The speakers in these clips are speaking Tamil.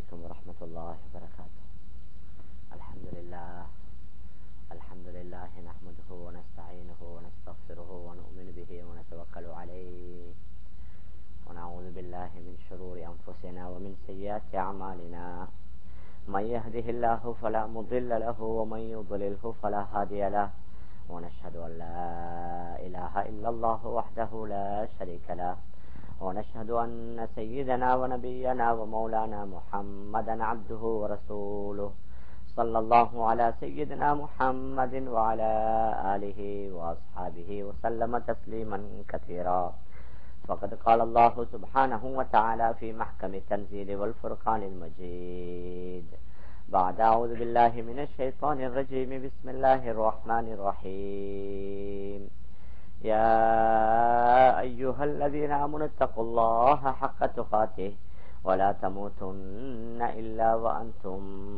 عليكم ورحمة الله وبركاته الحمد لله الحمد لله نحمده ونستعينه ونستغفره ونؤمن به ونتوكل عليه ونعوذ بالله من شرور أنفسنا ومن سيئات أعمالنا من يهده الله فلا مضل له ومن يضلله فلا هادي له ونشهد أن لا إله إلا الله وحده لا شريك له ونشهد أن سيدنا ونبينا ومولانا محمدا عبده ورسوله صلى الله على سيدنا محمد وعلى آله وأصحابه وسلم تسليما كثيرا فقد قال الله سبحانه وتعالى في محكم التنزيل والفرقان المجيد بعد أعوذ بالله من الشيطان الرجيم بسم الله الرحمن الرحيم يا أيها الذين آمنوا اتقوا الله حق تقاته ولا تموتن إلا وأنتم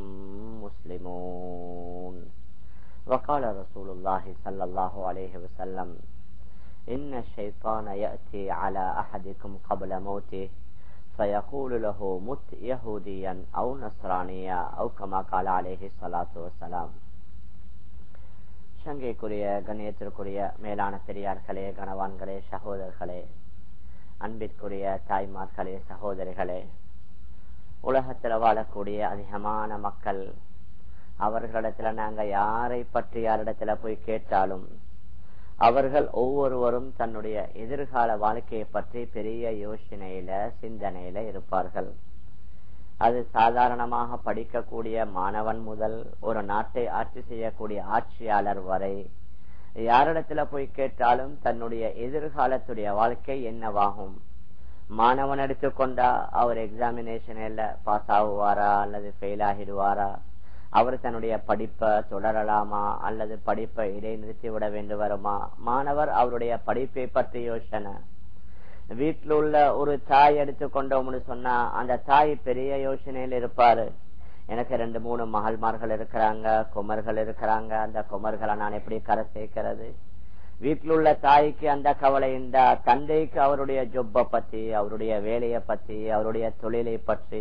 مسلمون وقال رسول الله صلى الله عليه وسلم إن الشيطان يأتي على أحدكم قبل موته فيقول له مت يهوديا أو نصرانيا أو كما قال عليه الصلاة والسلام சங்கைக்குரிய கண்ணியத்திற்குரிய மேலான பெரியார்களே கணவான்களே சகோதரர்களே அன்பிற்குரிய தாய்மார்களே சகோதரிகளே உலகத்தில் வாழக்கூடிய அதிகமான மக்கள் அவர்களிடத்துல நாங்க யாரை பற்றி யாரிடத்துல போய் கேட்டாலும் அவர்கள் ஒவ்வொருவரும் தன்னுடைய எதிர்கால வாழ்க்கையை பற்றி பெரிய யோசனையில சிந்தனையில இருப்பார்கள் அது சாதாரணமாக படிக்கக்கூடிய மாணவன் முதல் ஒரு நாட்டை ஆட்சி செய்யக்கூடிய ஆட்சியாளர் வரை யாரிடத்துல போய் கேட்டாலும் தன்னுடைய எதிர்காலத்துடைய வாழ்க்கை என்னவாகும் மாணவன் எடுத்துக்கொண்டா அவர் எக்ஸாமினேஷன்ல பாஸ் ஆகுவாரா அல்லது ஃபெயில் ஆகிடுவாரா அவர் தன்னுடைய படிப்பை தொடரலாமா அல்லது படிப்பை இடைநிறுத்தி விட வேண்டும் வருமா மாணவர் அவருடைய படிப்பை பற்றி யோசனை வீட்டில் உள்ள ஒரு தாய் எடுத்துக்கொண்டோம்னு சொன்னா அந்த தாய் பெரிய யோசனையில் இருப்பாரு எனக்கு ரெண்டு மூணு மகள்மார்கள் இருக்கிறாங்க குமர்கள் இருக்கிறாங்க அந்த குமர்களை நான் எப்படி கரை சேர்க்கிறது வீட்டில் உள்ள தாய்க்கு அந்த கவலை இந்த தந்தைக்கு அவருடைய ஜொப்பை பத்தி அவருடைய வேலையை பத்தி அவருடைய தொழிலை பற்றி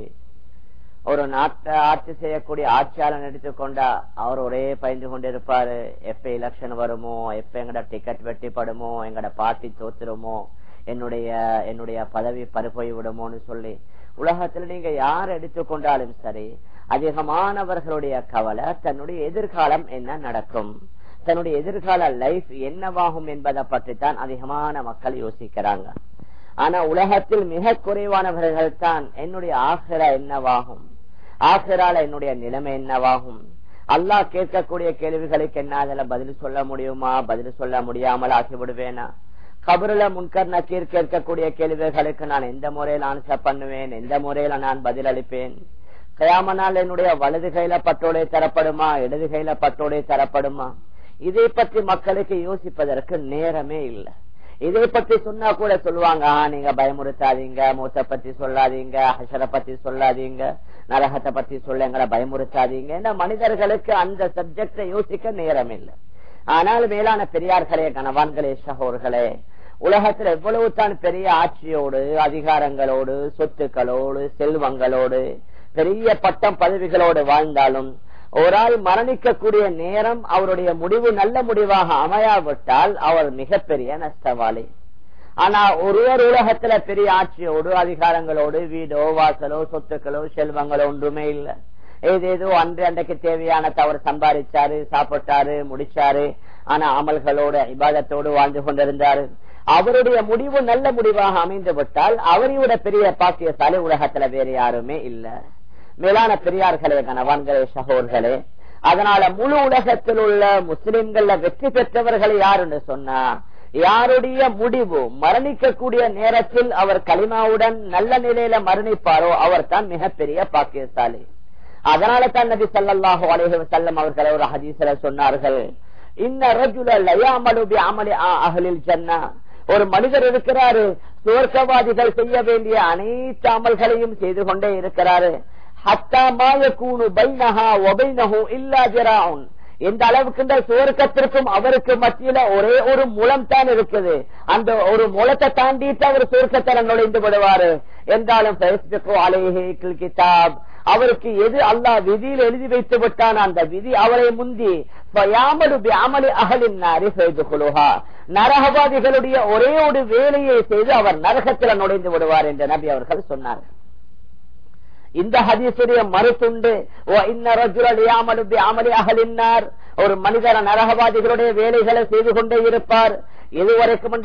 ஒரு நாட்டை ஆட்சி செய்யக்கூடிய ஆட்சியாளர் எடுத்துக்கொண்டா அவர் ஒரே பயந்து கொண்டிருப்பாரு எப்ப எலெக்ஷன் வருமோ எப்ப எங்கட டிக்கெட் வெட்டிப்படுமோ எங்கட பார்ட்டி தோத்துருமோ என்னுடைய என்னுடைய பதவி பறிப்போய் விடுமோன்னு சொல்லி உலகத்துல நீங்க யார் எடுத்துக்கொண்டாலும் சரி அதிகமானவர்களுடைய கவலை தன்னுடைய எதிர்காலம் என்ன நடக்கும் தன்னுடைய எதிர்கால லைஃப் என்னவாகும் என்பதை பற்றி தான் அதிகமான மக்கள் யோசிக்கிறாங்க ஆனா உலகத்தில் மிக குறைவானவர்கள் தான் என்னுடைய ஆசிரா என்னவாகும் ஆசிரால என்னுடைய நிலைமை என்னவாகும் அல்லாஹ் கேட்கக்கூடிய கேள்விகளுக்கு என்ன அதுல பதில் சொல்ல முடியுமா பதில் சொல்ல முடியாமல் ஆகிவிடுவேனா கபருல முன்கர் நக்கீர் கேட்கக்கூடிய கேள்விகளுக்கு நான் எந்த முறையில் ஆன்சர் பண்ணுவேன் எந்த முறையில நான் பதில் அளிப்பேன் கயாமனால் என்னுடைய வலது கையில பட்டோலை தரப்படுமா இடது கையில பட்டோலை தரப்படுமா இதை பற்றி மக்களுக்கு யோசிப்பதற்கு நேரமே இல்லை இதை பத்தி சொன்னா கூட சொல்லுவாங்க நீங்க பயமுறுத்தாதீங்க மூத்த பத்தி சொல்லாதீங்க ஹசரை பத்தி சொல்லாதீங்க நரகத்தை பத்தி சொல்ல எங்களை பயமுறுத்தாதீங்க மனிதர்களுக்கு அந்த சப்ஜெக்ட யோசிக்க நேரம் இல்லை ஆனால் மேலான பெரியார்களே கணவான்களே சகோர்களே உலகத்தில் எவ்வளவு தான் பெரிய ஆட்சியோடு அதிகாரங்களோடு சொத்துக்களோடு செல்வங்களோடு பெரிய பட்டம் பதவிகளோடு வாழ்ந்தாலும் ஒரு ஆள் மரணிக்கக்கூடிய நேரம் அவருடைய முடிவு நல்ல முடிவாக அமையாவிட்டால் அவர் மிகப்பெரிய நஷ்டவாளி ஆனா ஒருவர் உலகத்துல பெரிய ஆட்சியோடு அதிகாரங்களோடு வீடோ வாசலோ சொத்துக்களோ செல்வங்களோ ஒன்றுமே இல்லை ஏதேதோ அன்று அன்றைக்கு தேவையான தவறு சம்பாதிச்சாரு சாப்பிட்டாரு முடிச்சாரு ஆனா அமல்களோடு இபாதத்தோடு வாழ்ந்து கொண்டிருந்தாரு அவருடைய முடிவு நல்ல முடிவாக அமைந்து விட்டால் அவரையோட பெரிய பாக்கியசாலை உலகத்துல வேற யாருமே இல்லை மேலான பெரியார்களே கணவான்களே சகோர்களே அதனால முழு உலகத்தில் உள்ள முஸ்லிம்கள்ல வெற்றி பெற்றவர்கள் யாருன்னு சொன்னா யாருடைய முடிவு மரணிக்கக்கூடிய நேரத்தில் அவர் களிமாவுடன் நல்ல நிலையில மரணிப்பாரோ அவர் தான் மிகப்பெரிய பாக்கியசாலி அதனால தான் நபி சல்லாஹூ அலேஹி வசல்லம் அவர்கள் ஒரு ஹதீஸ்ல சொன்னார்கள் இன்ன ரஜுல லயாமலுபி அமலி அகலில் ஜன்னா ஒரு மனிதர் இருக்கிறாரு சுவர்க்கவாதிகள் செய்ய வேண்டிய அனைத்து அமல்களையும் செய்து கொண்டே இருக்கிறாரு எந்த அளவுக்கு இந்த சுவர்க்கத்திற்கும் அவருக்கு மத்தியில ஒரே ஒரு முலம் தான் இருக்குது அந்த ஒரு முலத்தை தாண்டிட்டு அவர் சுவர்க்கத்தில் நுழைந்து விடுவாரு என்றாலும் கிதாப் அவருக்கு எது அல்லாஹ் விதியில் எழுதி வைத்து விட்டான் அந்த விதி அவரை முந்தி அமலி அகலின் நரகவாதிகளுடைய ஒரே ஒரு வேலையை செய்து அவர் நரகத்தில் நுழைந்து விடுவார் என்று நபி அவர்கள் சொன்னார்கள் இந்த ஹதீசுடைய மறுத்துண்டு அமலி ஒரு மனிதர் நரகவாதிகளுடைய வேலைகளை செய்து கொண்டே இருப்பார் இதுவரைக்கும்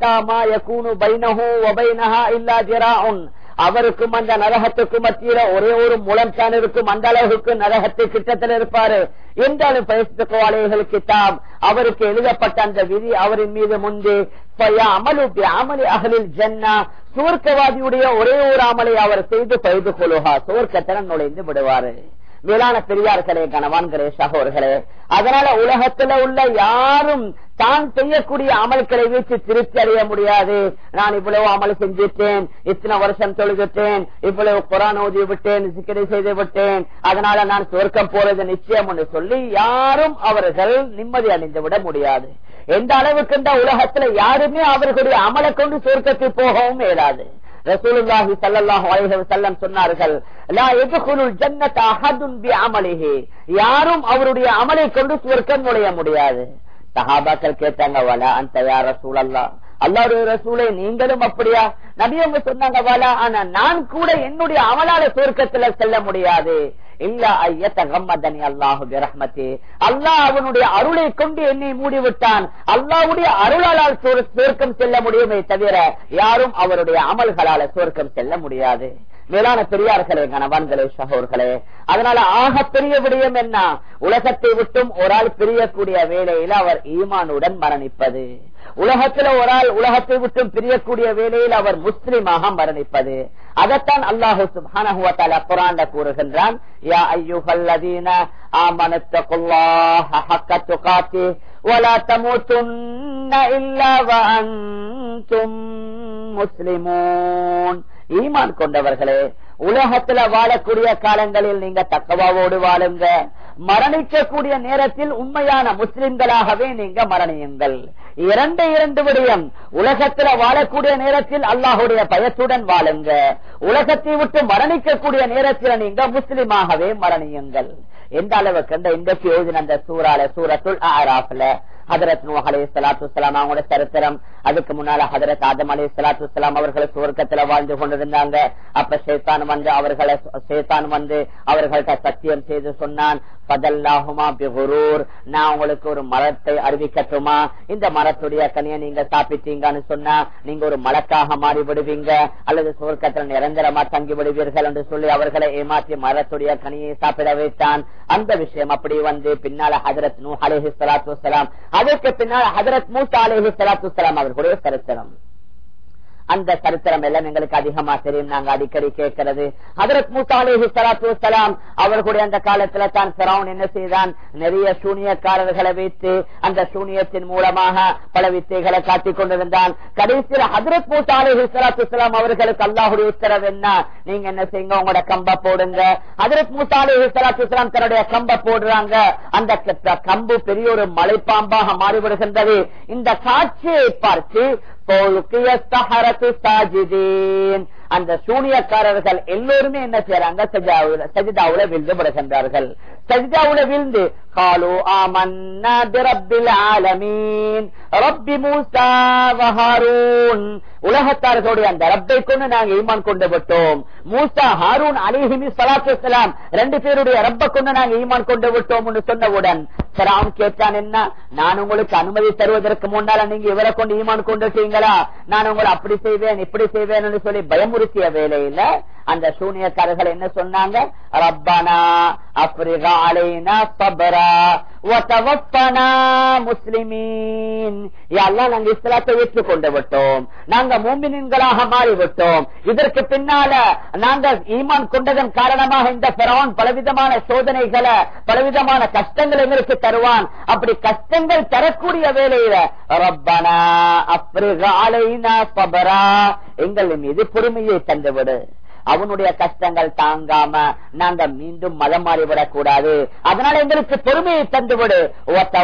அவருக்கும் அந்த நரகத்துக்கு மத்தியில ஒரே ஒரு முளம் தான் இருக்கும் அந்த அளவுக்கு நரகத்தை கிட்டத்தில் இருப்பாரு என்றாலும் பரிசுத்தவாளிகள் கிட்டாம் அவருக்கு எழுதப்பட்ட அந்த விதி அவரின் மீது முன்பு அமலு அமலி அகலில் ஜன்னா சுவர்க்கவாதியுடைய ஒரே ஒரு அமலை அவர் செய்து பயிது கொள்ளுகா சுவர்க்கத்தின நுழைந்து விடுவாரு மேலான பெரியார்களே கணவான்களே சகோர்களே அதனால உலகத்துல உள்ள யாரும் தான் செய்யக்கூடிய அமல்களை வைத்து திருப்தி அடைய முடியாது நான் இவ்வளவு அமல் செஞ்சிட்டேன் இத்தனை வருஷம் தொழுகிட்டேன் இவ்வளவு குரான் ஓதி விட்டேன் சிக்கரை செய்து விட்டேன் அதனால நான் சொர்க்கம் போறது நிச்சயம் என்று சொல்லி யாரும் அவர்கள் நிம்மதி அடைந்து விட முடியாது எந்த அளவுக்கு இந்த உலகத்துல யாருமே அவர்களுடைய அமலை கொண்டு சொர்க்கத்தில் போகவும் இயலாது ரசூலுல்லாஹி ஸல்லல்லாஹு அலைஹி வஸல்லம் சொன்னார்கள் லா யதுகுலுல் ஜன்னத அஹதுன் பிஅமலிஹி யாரும் அவருடைய அமலை கொண்டு சுவர்க்கம் நுழைய முடியாது சஹாபாக்கள் கேட்டாங்க வலா அந்த யா ரசூலல்லாஹ் அல்லாஹ்வுடைய ரசூலே நீங்களும் அப்படியா நபி அவங்க சொன்னாங்க வலா ஆனா நான் கூட என்னுடைய அமலால சுவர்க்கத்துல செல்ல முடியாது இல்ல ஐயத்தகம்மதனி அல்லாஹு பிரஹ்மதி அல்லாஹ் அவனுடைய அருளை கொண்டு என்னை மூடிவிட்டான் அல்லாஹ்வுடைய அருளால் சுவர்க்கம் செல்ல முடியுமே தவிர யாரும் அவருடைய அமல்களால சுவர்க்கம் செல்ல முடியாது மேலான பெரியார்களே கணவான்களே சகோர்களே அதனால ஆக பெரிய விடயம் என்ன உலகத்தை விட்டும் ஒரு ஆள் பிரியக்கூடிய வேலையில அவர் ஈமானுடன் மரணிப்பது உலகத்துல ஒரு ஆள் உலகத்தை விட்டும் பிரியக்கூடிய வேலையில் அவர் முஸ்லிமாக மரணிப்பது அதைத்தான் அல்லாஹு சுபான குரான் கூறுகின்றான் யா ஐயுகல்லதீன ஆமனத்தகுல்லாஹ ஹக்க துகாத்தி ولا تموتن إلا وأنتم مسلمون ஈமான் கொண்டவர்களே உலகத்துல வாழக்கூடிய காலங்களில் நீங்க தக்கவாவோடு வாழுங்க மரணிக்கக்கூடிய நேரத்தில் உண்மையான முஸ்லிம்களாகவே நீங்க மரணியுங்கள் இரண்டு இரண்டு விடயம் உலகத்துல வாழக்கூடிய நேரத்தில் அல்லாஹுடைய பயத்துடன் வாழுங்க உலகத்தை விட்டு மரணிக்கக்கூடிய நேரத்தில் நீங்க முஸ்லிமாகவே மரணியுங்கள் எந்த அளவுக்கு இந்த இன்றைக்கு யோஜனை அந்த சூறால சூரத்துள் ஆராஃப்ல ஹதரத் நூ அலே சலாத்து வலாம் அவங்களோட சரித்திரம் அதுக்கு முன்னால ஹதரத் ஆதம் அலே சலாத்து வலாம் அவர்கள் சுவர்க்கத்துல வாழ்ந்து கொண்டிருந்தாங்க அப்ப சேத்தான் வந்து அவர்களை சேத்தான் வந்து அவர்கள்ட்ட சத்தியம் செய்து சொன்னான் பதல்லாகுமா பிகுரூர் நான் உங்களுக்கு ஒரு மரத்தை அறிவிக்கட்டுமா இந்த மரத்துடைய கனியை நீங்க சாப்பிட்டீங்கன்னு சொன்னா நீங்க ஒரு மலக்காக மாறி விடுவீங்க அல்லது சுவர்க்கத்தில் நிரந்தரமா தங்கி விடுவீர்கள் என்று சொல்லி அவர்களை ஏமாற்றி மரத்துடைய கனியை சாப்பிட வைத்தான் அந்த விஷயம் அப்படி வந்து பின்னால ஹதரத் நூ அலேஹி சலாத்து வலாம் அதற்கு பின்னால் ஹதரத் மூசா அலேஹி சலாத்து வலாம் அவர்களுடைய சரித்திரம் அந்த சரித்திரம் எல்லாம் எங்களுக்கு அதிகமா தெரியும் நாங்க அடிக்கடி கேட்கிறது ஹதரத் மூசா அலேஹி சலாத்து வலாம் அவர்களுடைய அந்த காலத்துல தான் சிரவன் என்ன செய்தான் நிறைய சூனியக்காரர்களை வைத்து அந்த சூனியத்தின் மூலமாக பல வித்தைகளை காட்டிக் கொண்டிருந்தான் கடைசியில் ஹதரத் மூசா அலேஹி சலாத்து வலாம் அவர்களுக்கு அல்லாஹுடைய உத்தரவு என்ன நீங்க என்ன செய்யுங்க உங்களோட கம்ப போடுங்க ஹதரத் மூசா அலேஹி சலாத்து வலாம் தன்னுடைய கம்ப போடுறாங்க அந்த கம்பு பெரிய ஒரு மலைப்பாம்பாக மாறிவிடுகின்றது இந்த காட்சியை பார்த்து அந்த சூனியக்காரர்கள் எல்லோருமே என்ன செய்யறாங்க சஜிதாவுல விழுந்து படுகின்றார்கள் சஜிதாவுல விழுந்து காலு ஆமன்னா பிரபில் ஆலமீன் ரப்பி மூசா வஹாரூன் உலகத்தார்களுடைய அந்த ரப்பை கொண்டு நாங்கள் ஈமான் கொண்டு விட்டோம் மூசா ஹாரூன் அலிஹிமி சலாத்து சலாம் ரெண்டு பேருடைய ரப்ப கொண்டு நாங்கள் ஈமான் கொண்டு விட்டோம் என்று சொன்னவுடன் சராம் கேட்டான் என்ன நான் உங்களுக்கு அனுமதி தருவதற்கு முன்னால நீங்க இவரை கொண்டு ஈமான் கொண்டுட்டீங்களா நான் உங்களை அப்படி செய்வேன் இப்படி செய்வேன் என்று சொல்லி பயமுறுத்திய வேலையில அந்த சூனியக்காரர்கள் என்ன சொன்னாங்க ரப்பனா அப்ரிகா அலைனா சபரா முஸ்லிமீன் எல்லாம் நாங்க இஸ்லாத்தை ஏற்றுக்கொண்டு விட்டோம் நாங்க மூமின்களாக மாறிவிட்டோம் இதற்கு பின்னால நாங்க ஈமான் கொண்டதன் காரணமாக இந்த பெறவன் பலவிதமான சோதனைகளை பலவிதமான கஷ்டங்கள் எங்களுக்கு தருவான் அப்படி கஷ்டங்கள் தரக்கூடிய வேலையில ரப்பனா அப்ரிகாலைனா பபரா எங்கள் மீது பொறுமையை தந்துவிடு அவனுடைய கஷ்டங்கள் தாங்காம நாங்க மீண்டும் மதம் மாறிவிடக் கூடாது அதனால எங்களுக்கு பொறுமையை தந்துவிடு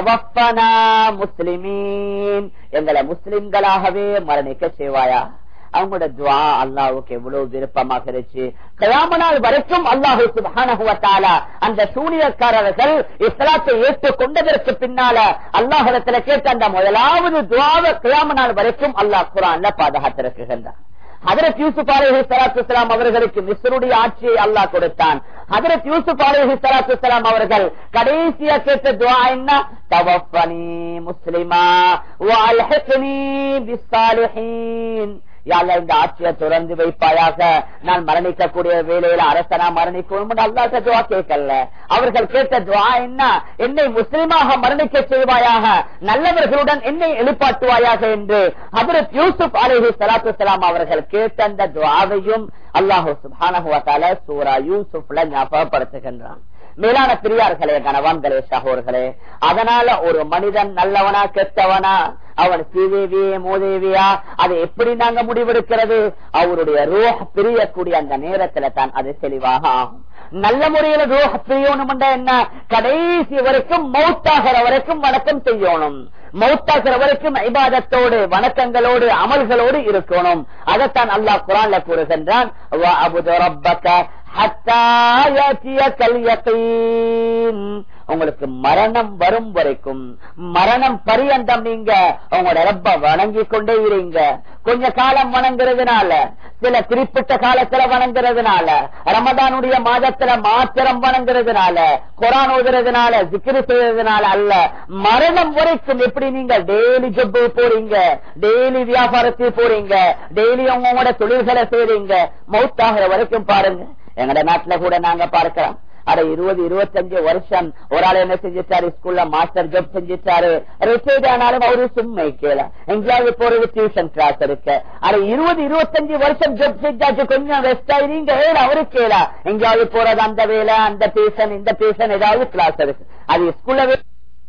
முஸ்லிமீன் எங்களை முஸ்லிம்களாகவே மரணிக்க செய்வாயா அவங்களோட துவா அல்லாவுக்கு எவ்வளவு விருப்பமாக இருந்துச்சு கயாம நாள் வரைக்கும் அல்லாஹு சுபானகுவத்தால அந்த சூனியக்காரர்கள் இஸ்லாத்தை ஏற்றுக் கொண்டதற்கு பின்னால அல்லாஹிடத்துல கேட்ட அந்த முதலாவது துவாவ கயாம நாள் வரைக்கும் அல்லாஹ் குரான்ல பாதுகாத்திருக்கின்றான் ஹதரத் யூசுப் அலேஹி சலாத்து இஸ்லாம் அவர்களுக்கு மிஸ்ருடைய ஆட்சியை அல்லாஹ் கொடுத்தான் ஹதரத் யூசுப் அலேஹி சலாத்து இஸ்லாம் அவர்கள் கடைசியா கேட்ட துவா என்ன தவஃபனி முஸ்லிமா வஅல்ஹிக்னி பிஸ்ஸாலிஹீன் யாழ்லா இந்த ஆட்சியை தொடர்ந்து வைப்பாயாக நான் மரணிக்கக்கூடிய வேலையில அரசனா மரணிக்கணும் அல்லாட்ட துவா கேட்கல அவர்கள் கேட்ட துவா என்ன என்னை முஸ்லிமாக மரணிக்க செய்வாயாக நல்லவர்களுடன் என்னை எழுப்பாட்டுவாயாக என்று ஹதரத் யூசுப் அலிஹி சலாத்து சலாம் அவர்கள் கேட்ட அந்த துவாவையும் அல்லாஹு சுபானகுவத்தால சூரா யூசுப்ல ஞாபகப்படுத்துகின்றான் மேலான பெரியார்களே கணவான்களே சகோர்களே அதனால ஒரு மனிதன் நல்லவனா கெட்டவனா அவன் சீதேவியே மோதேவியா அதை எப்படி நாங்க முடிவெடுக்கிறது அவருடைய ரோஹ் பிரியக்கூடிய அந்த நேரத்துல தான் அது தெளிவாக ஆகும் நல்ல முறையில ரோஹ பிரியணும் என்ன கடைசி வரைக்கும் மௌத்தாகிற வரைக்கும் வணக்கம் செய்யணும் மௌத்தாகிற வரைக்கும் ஐபாதத்தோடு வணக்கங்களோடு அமல்களோடு இருக்கணும் அதைத்தான் அல்லாஹ் குரான்ல கூறுகின்றான் உங்களுக்கு மரணம் வரும் வரைக்கும் மரணம் பரியந்தம் நீங்க உங்களோட ரப்ப வணங்கி கொண்டே இருங்க கொஞ்ச காலம் வணங்குறதுனால சில குறிப்பிட்ட காலத்துல வணங்குறதுனால ரமதானுடைய மாதத்துல மாத்திரம் வணங்குறதுனால குரான் ஓதுறதுனால சிக்கிரி செய்யறதுனால அல்ல மரணம் வரைக்கும் எப்படி நீங்க டெய்லி ஜப்பு போறீங்க டெய்லி வியாபாரத்தில் போறீங்க டெய்லி உங்களோட தொழில்களை செய்றீங்க மௌத்தாகிற வரைக்கும் பாருங்க எங்கட நாட்டுல கூட நாங்க பார்க்கலாம் அட இருபது இருபத்தஞ்சு வருஷம் ஒரு ஆள் என்ன செஞ்சிட்டாரு ஸ்கூல்ல மாஸ்டர் ஜப் செஞ்சிட்டாரு ரிட்டையர்ட் ஆனாலும் அவரு சும்மை கேள எங்கேயாவது போறது டியூஷன் கிளாஸ் இருக்கு அட இருபது இருபத்தஞ்சு வருஷம் ஜப் செஞ்சாச்சு கொஞ்சம் ரெஸ்ட் ஆயிருங்க அவரு கேளா எங்கேயாவது போறது அந்த வேலை அந்த டியூஷன் இந்த டியூஷன் ஏதாவது கிளாஸ் இருக்கு அது ஸ்கூல்ல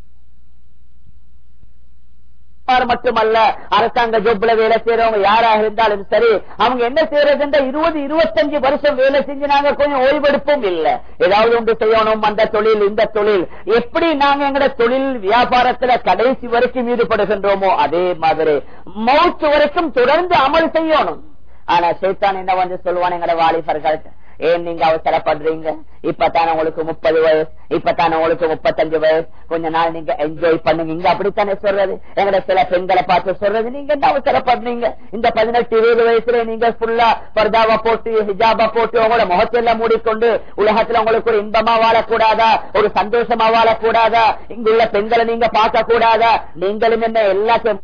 மட்டுமல்ல அரசாங்க ஜொப்ல வேலை செய்யறவங்க யாராக இருந்தாலும் சரி அவங்க என்ன செய்யறது இருபது இருபத்தஞ்சு வருஷம் வேலை செஞ்சு நாங்க கொஞ்சம் ஓய்வெடுப்பும் இல்ல ஏதாவது ஒன்று செய்யணும் அந்த தொழில் இந்த தொழில் எப்படி நாங்க எங்கட தொழில் வியாபாரத்துல கடைசி வரைக்கும் ஈடுபடுகின்றோமோ அதே மாதிரி மௌத்து வரைக்கும் தொடர்ந்து அமல் செய்யணும் ஆனா சைத்தான் என்ன வந்து சொல்லுவான் எங்கட வாலிபர்கள்ட்ட ஏன் நீங்க அவசரப்படுறீங்க இப்பதானே உங்களுக்கு முப்பது வயசு இப்பதானே உங்களுக்கு முப்பத்தஞ்சு வயசு கொஞ்ச நாள் நீங்க என்ஜாய் பண்ணுங்க இங்க அப்படித்தானே சொல்றது எங்கட சில பெண்களை பார்த்து சொல்றது நீங்க என்ன அவசரப்படுறீங்க இந்த பதினெட்டு இருபது வயசுல நீங்க ஃபுல்லா பர்தாவா போட்டு ஹிஜாபா போட்டு உங்களோட முகத்தெல்லாம் மூடிக்கொண்டு உலகத்துல உங்களுக்கு ஒரு இன்பமா வாழக்கூடாதா ஒரு சந்தோஷமா வாழக்கூடாதா இங்குள்ள பெண்களை நீங்க பார்க்க கூடாதா நீங்களும் என்ன எல்லாத்தையும்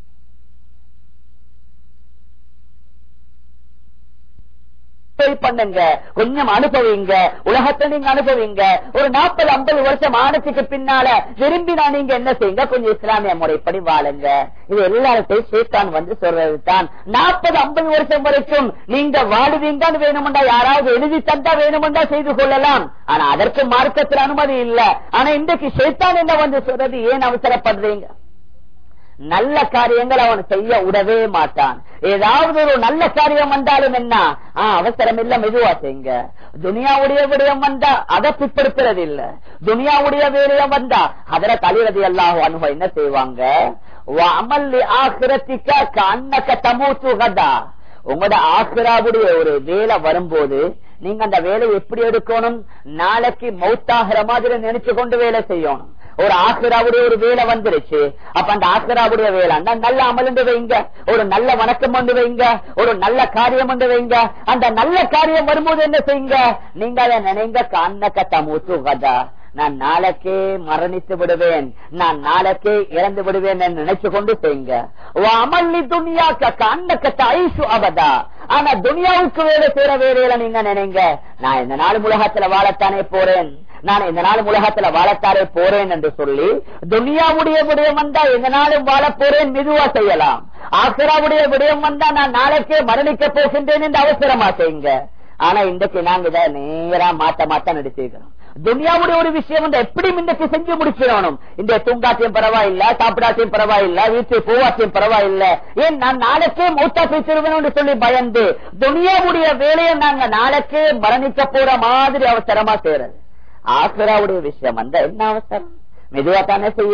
பண்ணுங்க கொஞ்சம் அனுபவிங்க உலகத்தை நீங்க அனுபவிங்க ஒரு நாற்பது ஐம்பது வருஷம் ஆனதுக்கு பின்னால விரும்பி நான் நீங்க என்ன செய்யுங்க கொஞ்சம் இஸ்லாமிய முறைப்படி வாழுங்க இது எல்லாத்தையும் சேத்தான் வந்து சொல்றது தான் நாற்பது ஐம்பது வருஷம் வரைக்கும் நீங்க வாழுவீங்கன்னு வேணுமெண்டா யாராவது எழுதி தந்தா வேணுமெண்டா செய்து கொள்ளலாம் ஆனா அதற்கு மார்க்கத்தில் அனுமதி இல்ல ஆனா இன்றைக்கு சேத்தான் என்ன வந்து சொல்றது ஏன் அவசரப்படுறீங்க நல்ல காரியங்கள் அவன் செய்ய விடவே மாட்டான் ஏதாவது ஒரு நல்ல காரியம் வந்தாலும் என்ன அவசரம் இல்ல மெதுவா செய்யுங்க துனியாவுடைய விடயம் வந்தா அதை பிற்படுத்துறது இல்ல துனியாவுடைய வேலையம் வந்தா அதர தலைவதி எல்லாம் அனுபவம் என்ன செய்வாங்க அமல் ஆசிரத்திக்க அன்னக்க தமூத்துகதா உங்களோட ஆசிராவுடைய ஒரு வேலை வரும்போது நீங்க அந்த வேலையை எப்படி எடுக்கணும் நாளைக்கு மௌத்தாகிற மாதிரி நினைச்சு கொண்டு வேலை செய்யணும் ஒரு ஆசிராவுடைய ஒரு வேலை வந்துருச்சு அப்ப அந்த ஆசிராவுடைய வேலை நல்ல அமல் வைங்க ஒரு நல்ல வணக்கம் வந்து வைங்க ஒரு நல்ல காரியம் வந்து வைங்க அந்த நல்ல காரியம் வரும்போது என்ன செய்யுங்க நீங்க அதை நினைங்க கண்ணக்க தமுத்து கதா நான் நாளைக்கே மரணித்து விடுவேன் நான் நாளைக்கே இறந்து விடுவேன் நினைச்சு கொண்டு செய்யுங்க அமல்லி துணியா கண்ணக்க ஐசு அவதா ஆனா துனியாவுக்கு வேலை செய்யற வேலையில நீங்க நினைங்க நான் இந்த நாள் உலகத்துல வாழத்தானே போறேன் நான் இந்த நாள் உலகத்துல வாழத்தாரே போறேன் என்று சொல்லி துனியாவுடைய விடயம் வந்தா எந்த நாளும் வாழ போறேன் மெதுவா செய்யலாம் ஆசிராவுடைய விடயம் வந்தா நான் நாளைக்கே மரணிக்க போகின்றேன் என்று அவசரமா செய்யுங்க ஆனா இன்றைக்கு நாங்க இதை நேரா மாத்த மாத்த நடிச்சிருக்கிறோம் துனியாவுடைய ஒரு விஷயம் வந்து எப்படி இன்றைக்கு செஞ்சு முடிச்சிடணும் இந்த தூங்காத்தையும் பரவாயில்ல சாப்பிடாத்தையும் பரவாயில்ல வீட்டு பூவாத்தையும் பரவாயில்ல ஏன் நான் நாளைக்கே மூத்தா பேசிடுவேன் சொல்லி பயந்து துனியாவுடைய வேலையை நாங்க நாளைக்கே மரணிக்க போற மாதிரி அவசரமா செய்யறது ஆசிராவுடைய விஷயம் வந்த என்ன அவசரம் மெதுவா தானே செய்யணும்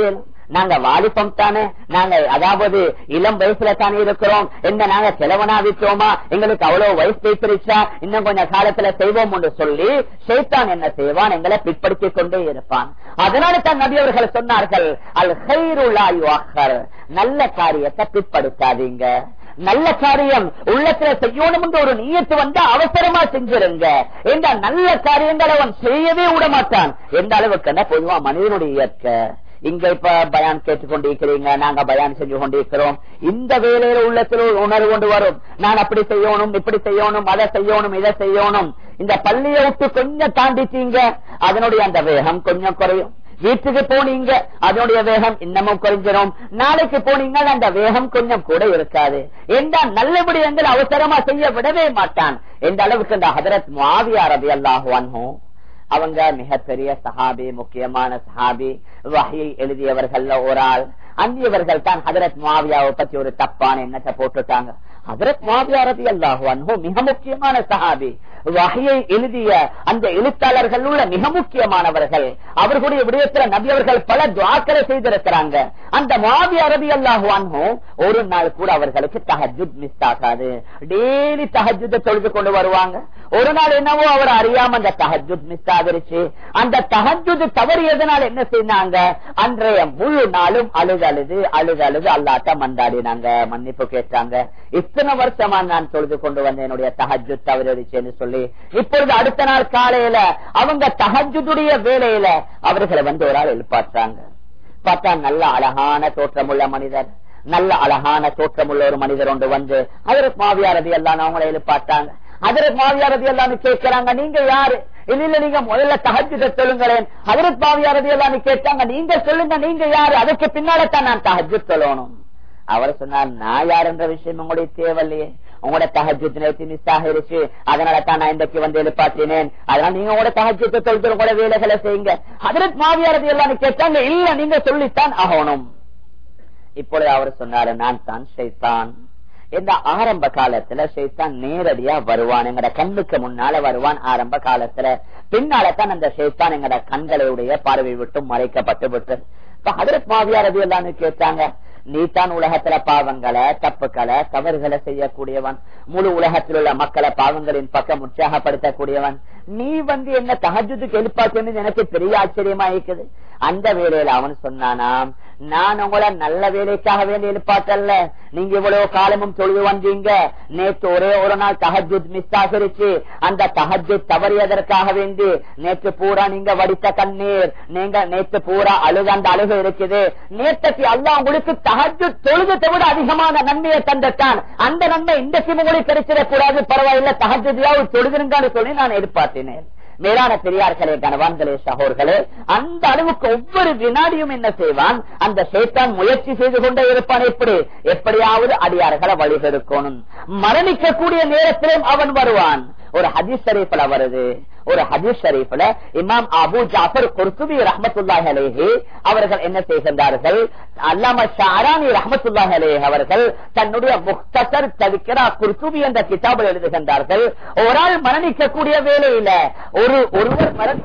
நாங்க வாலிபம் தானே நாங்க அதாவது இளம் வயசுல தானே இருக்கிறோம் என்ன நாங்க செலவனா விட்டோமா எங்களுக்கு அவ்வளவு வயசு வைத்திருச்சா இன்னும் கொஞ்சம் காலத்துல செய்வோம் என்று சொல்லி ஷேத்தான் என்ன செய்வான் எங்களை பிற்படுத்திக் கொண்டே இருப்பான் அதனால தான் நபி அவர்கள் சொன்னார்கள் அல் ஹைருலாயுவாக்கர் நல்ல காரியத்தை பிற்படுத்தாதீங்க நல்ல காரியம் உள்ளத்துல செய்யணும் என்று ஒரு நீயத்து வந்தா அவசரமா செஞ்சிருங்க என்ற நல்ல காரியங்களை அவன் செய்யவே விட மாட்டான் எந்த அளவுக்கு என்ன பொதுவா மனிதனுடைய இயற்கை இங்க இப்ப பயான் கேட்டுக் கொண்டிருக்கிறீங்க நாங்க பயான் செஞ்சு கொண்டிருக்கிறோம் இந்த வேலையில உள்ளத்தில் ஒரு உணர்வு கொண்டு வரும் நான் அப்படி செய்யணும் இப்படி செய்யணும் அதை செய்யணும் இதை செய்யணும் இந்த பள்ளியை விட்டு கொஞ்சம் தாண்டிட்டீங்க அதனுடைய அந்த வேகம் கொஞ்சம் குறையும் வீட்டுக்கு போனீங்க அதனுடைய வேகம் இன்னமும் குறைஞ்சிடும் நாளைக்கு போனீங்க அந்த வேகம் கொஞ்சம் கூட இருக்காது எந்த நல்லபடி எங்கள் அவசரமா செய்ய விடவே மாட்டான் எந்த அளவுக்கு இந்த ஹதரத் மாவியா ரபி அல்லாஹுவான்ஹும் அவங்க மிகப்பெரிய சஹாபி முக்கியமான சஹாபி வகையை எழுதியவர்கள் ஒரு ஆள் அந்தியவர்கள் தான் ஹதரத் மாவியாவை பத்தி ஒரு தப்பான எண்ணத்தை போட்டுட்டாங்க ஹதரத் மாவியா ரபி அல்லாஹுவான்ஹோ மிக முக்கியமான சஹாபி வகையை எழுதிய அந்த எழுத்தாளர்கள் உள்ள மிக முக்கியமானவர்கள் அவர்களுடைய விடயத்துல நபி அவர்கள் பல துவாக்களை செய்திருக்கிறாங்க அந்த மாவி அரபி அல்லாஹுவான்ஹோ ஒரு நாள் கூட அவர்களுக்கு தஹஜுத் மிஸ் ஆகாது டெய்லி தஹஜுத தொழுது கொண்டு வருவாங்க ஒரு நாள் என்னவோ அவர் அறியாம அந்த தஹஜுத் மிஸ் ஆகிருச்சு அந்த தஹஜுத் தவறியதனால் என்ன செய்தாங்க அன்றைய முழு நாளும் அழுது அழுது அழுது அழுது அல்லாட்ட மந்தாடினாங்க மன்னிப்பு கேட்டாங்க இத்தனை வருஷமா நான் தொழுது கொண்டு வந்த என்னுடைய தஹஜுத் தவறிடுச்சுன்னு சொல்லி இப்பொழுது அடுத்த நாள் காலையில அவங்க தஹஜுடைய வேலையில அவர்களை வந்து ஒரு ஆள் எழுப்பாற்றாங்க பார்த்தா நல்ல அழகான தோற்றமுள்ள மனிதர் நல்ல அழகான தோற்றமுள்ள ஒரு மனிதர் ஒன்று வந்து அதற்கு மாவியாரதி எல்லாம் அவங்களை எழுப்பாட்டாங்க அதற்கு மாவியாரதி எல்லாம் கேட்கிறாங்க நீங்க யாரு இல்ல இல்ல நீங்க முதல்ல தகஜத்தை சொல்லுங்களேன் அதற்கு மாவியாரதி எல்லாம் கேட்டாங்க நீங்க சொல்லுங்க நீங்க யாரு அதுக்கு பின்னால்தான் நான் தகஜு சொல்லணும் அவர் சொன்னார் நான் யார் என்ற விஷயம் உங்களுடைய தேவையில்லையே உங்களோட தகஜத்து நேற்று மிஸ் ஆகிருச்சு அதனால தான் நான் இன்றைக்கு வந்து எழுப்பாற்றினேன் அதனால நீங்க உங்களோட தகஜத்தை தொழுது உங்களோட வேலைகளை செய்யுங்க அதற்கு மாவியாரதி எல்லாம் கேட்டாங்க இல்ல நீங்க சொல்லித்தான் ஆகணும் இப்பொழுது அவர் சொன்னாரு நான் தான் ஷைத்தான் இந்த ஆரம்ப காலத்துல ஷைத்தான் நேரடியா வருவான் எங்கட கண்ணுக்கு முன்னால வருவான் ஆரம்ப காலத்துல பின்னாலதான் அந்த ஷைத்தான் எங்கட கண்களுடைய பார்வை விட்டு மறைக்கப்பட்டு விட்டு இப்ப ஹதரத் மாவியாரதி எல்லாம் கேட்டாங்க நீ தான் உலகத்துல பாவங்களை தப்புக்களை தவறுகளை செய்யக்கூடியவன் முழு உலகத்தில் உள்ள மக்களை பாவங்களின் பக்கம் உற்சாகப்படுத்தக்கூடியவன் நீ வந்து என்ன தகஜத்துக்கு எழுப்பாச்சுன்னு எனக்கு பெரிய ஆச்சரியமா இருக்குது அந்த வேலையில அவன் சொன்னானாம் நான் உங்களை நல்ல வேலைக்காக வேண்டி எழுப்பாட்டல்ல நீங்க இவ்வளவு காலமும் தொழுது வந்தீங்க நேற்று ஒரே ஒரு நாள் தஹஜுத் மிஸ் ஆகிருச்சு அந்த தஹஜுத் தவறியதற்காக வேண்டி நேற்று பூரா நீங்க வடித்த கண்ணீர் நீங்க நேற்று பூரா அழுக அந்த அழுக இருக்குது நேற்றைக்கு அல்லா உங்களுக்கு தஹஜு தொழுகத்தை விட அதிகமான நன்மையை தந்துட்டான் அந்த நன்மை இன்றைக்கு உங்களுக்கு கிடைச்சிடக்கூடாது பரவாயில்ல தஹஜுதியாவது தொழுதுருங்கான்னு சொல்லி நான் எதிர்பார்த்தினேன் மேலான பெரியார்களே கணவான்களே சகோர்களே அந்த அளவுக்கு ஒவ்வொரு வினாடியும் என்ன செய்வான் அந்த சேத்தான் முயற்சி செய்து கொண்டே இருப்பான் எப்படி எப்படியாவது அடியார்களை வழிகெடுக்கணும் மரணிக்கக்கூடிய நேரத்திலும் அவன் வருவான் ஒரு ஹதீஸ் ஷரீஃப்ல வருது ஒரு ஹதீஸ் ஷரீஃப்ல இமாம் அபு ஜாஃபர் குர்துபி ரஹமத்துல்லாஹ் அலேஹி அவர்கள் என்ன செய்கின்றார்கள் அல்லாம ஷாரானி ரஹமத்துல்லாஹ் அலேஹ் அவர்கள் தன்னுடைய முக்தசர் தவிக்கிறா குர்துபி என்ற கிதாபில் எழுதுகின்றார்கள் ஒரு ஆள் மரணிக்கக்கூடிய வேலையில ஒரு ஒருவர் மரணி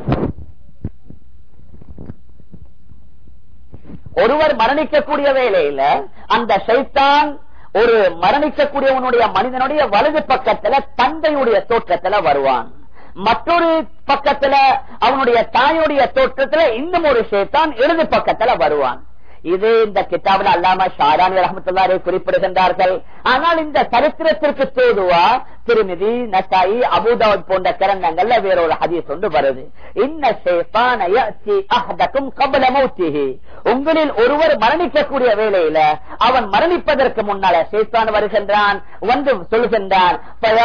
ஒருவர் மரணிக்கக்கூடிய வேலையில அந்த சைத்தான் ஒரு மரணிக்கக்கூடியவனுடைய மனிதனுடைய வலது பக்கத்துல தந்தையுடைய தோற்றத்துல வருவான் மற்றொரு பக்கத்துல அவனுடைய தாயுடைய தோற்றத்துல இன்னும் ஒரு சேத்தான் இடது பக்கத்துல வருவான் இது இந்த கிட்டாபில் அல்லாம ஷாரானி ரஹமத்துல்லாரை குறிப்பிடுகின்றார்கள் ஆனால் இந்த சரித்திரத்திற்கு தோதுவா திருமிதி நசாயி அபுதாவத் போன்ற கிரந்தங்கள்ல வேறொரு ஹதீஸ் ஒன்று வருது இன்ன உங்களில் ஒருவர் மரணிக்கக்கூடிய வேளையில அவன் மரணிப்பதற்கு முன்னால சேத்தான் வருகின்றான் வந்து சொல்கின்றான்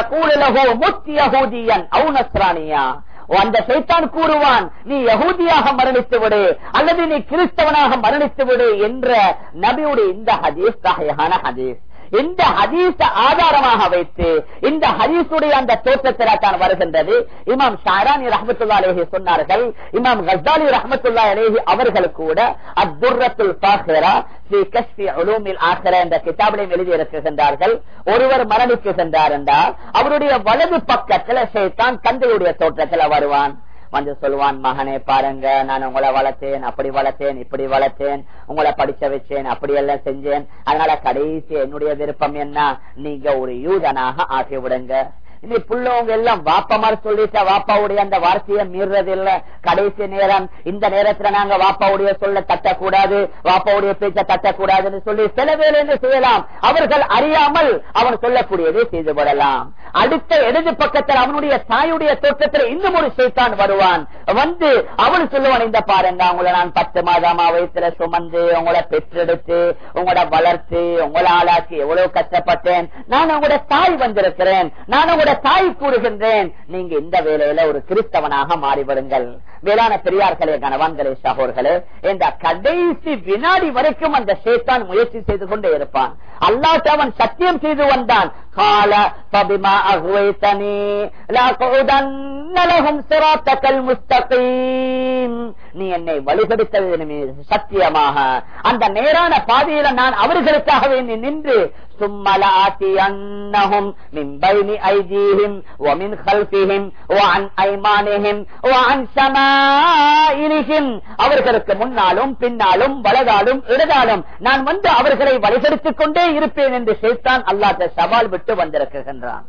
அந்த சைத்தான் கூறுவான் நீ யகூதியாக மரணித்து விடு அல்லது நீ கிறிஸ்தவனாக மரணித்து விடு என்ற நபியுடைய இந்த ஹதீஸ் தகையான ஹதீஸ் இந்த ஹதீஸ ஆதாரமாக வைத்து இந்த ஹதீஸுடைய அந்த தோற்றத்தில தான் வருகின்றது இமாம் ஷாரானி ரஹமத்துல்லா அலேஹி சொன்னார்கள் இமாம் கசாலி ரஹமத்துல்லா அலேஹி அவர்கள் கூட அத்துர்ரத்துல் பாஹிரா ஸ்ரீ கஷ்மி உலூமில் ஆகிற என்ற கிதாபிலையும் எழுதி இருக்கின்றார்கள் ஒருவர் மரணிக்குகின்றார் என்றால் அவருடைய வலது பக்கத்துல சேத்தான் தந்தையுடைய தோற்றத்துல வருவான் வந்து சொல்லுவான் மகனே பாருங்க நான் உங்களை வளர்த்தேன் அப்படி வளர்த்தேன் இப்படி வளர்த்தேன் உங்களை படிச்ச வச்சேன் அப்படி எல்லாம் செஞ்சேன் அதனால கடைசி என்னுடைய விருப்பம் என்ன நீங்க ஒரு யூதனாக ஆக்கி விடுங்க இனி புள்ளவங்க எல்லாம் வாப்பா மாதிரி சொல்லிட்ட வாப்பாவுடைய அந்த வார்த்தையை மீறது இல்ல கடைசி நேரம் இந்த நேரத்துல நாங்க வாப்பாவுடைய சொல்ல தட்டக்கூடாது வாப்பாவுடைய பேச்ச தட்டக்கூடாதுன்னு சொல்லி சில வேலை என்ன செய்யலாம் அவர்கள் அறியாமல் அவன் சொல்லக்கூடியதை செய்து விடலாம் அடுத்த இடது பக்கத்தில் அவனுடைய தாயுடைய தோற்றத்தில் இன்னும் ஒரு சைத்தான் வருவான் வந்து அவன் சொல்லுவான் இந்த பாருங்க உங்களை நான் பத்து மாதமா வயசுல சுமந்து உங்களை பெற்றெடுத்து உங்களோட வளர்த்து உங்களை ஆளாக்கி எவ்வளவு கஷ்டப்பட்டேன் நான் உங்களோட தாய் வந்திருக்கிறேன் நான் உங்களோட தாய் கூறுகின்றேன் நீங்க இந்த வேலையில ஒரு கிறிஸ்தவனாக மாறிவிடுங்கள் வேளாண் பெரியார்களே கணவான்களே சகோர்களே இந்த கடைசி வினாடி வரைக்கும் அந்த சேத்தான் முயற்சி செய்து கொண்டே இருப்பான் அல்லாட்ட அவன் சத்தியம் செய்து வந்தான் கால பபிமா அகுவைத்தனி லகும் சிராத்தக்கல் முஸ்தகீம் நீ என்னை வழிபடுத்தது சத்தியமாக அந்த நேரான பாதையில நான் அவர்களுக்காகவே நீ நின்று ثم من بين أيديهم ومن خلفهم وعن أيمانهم وعن شمائلهم அவர்களுக்கு முன்னாலும் பின்னாலும் வலதாலும் இடதாலும் நான் வந்து அவர்களை வழிபடுத்திக் கொண்டே இருப்பேன் என்று சேத்தான் அல்லாத சவால் விட்டு வந்திருக்கின்றான்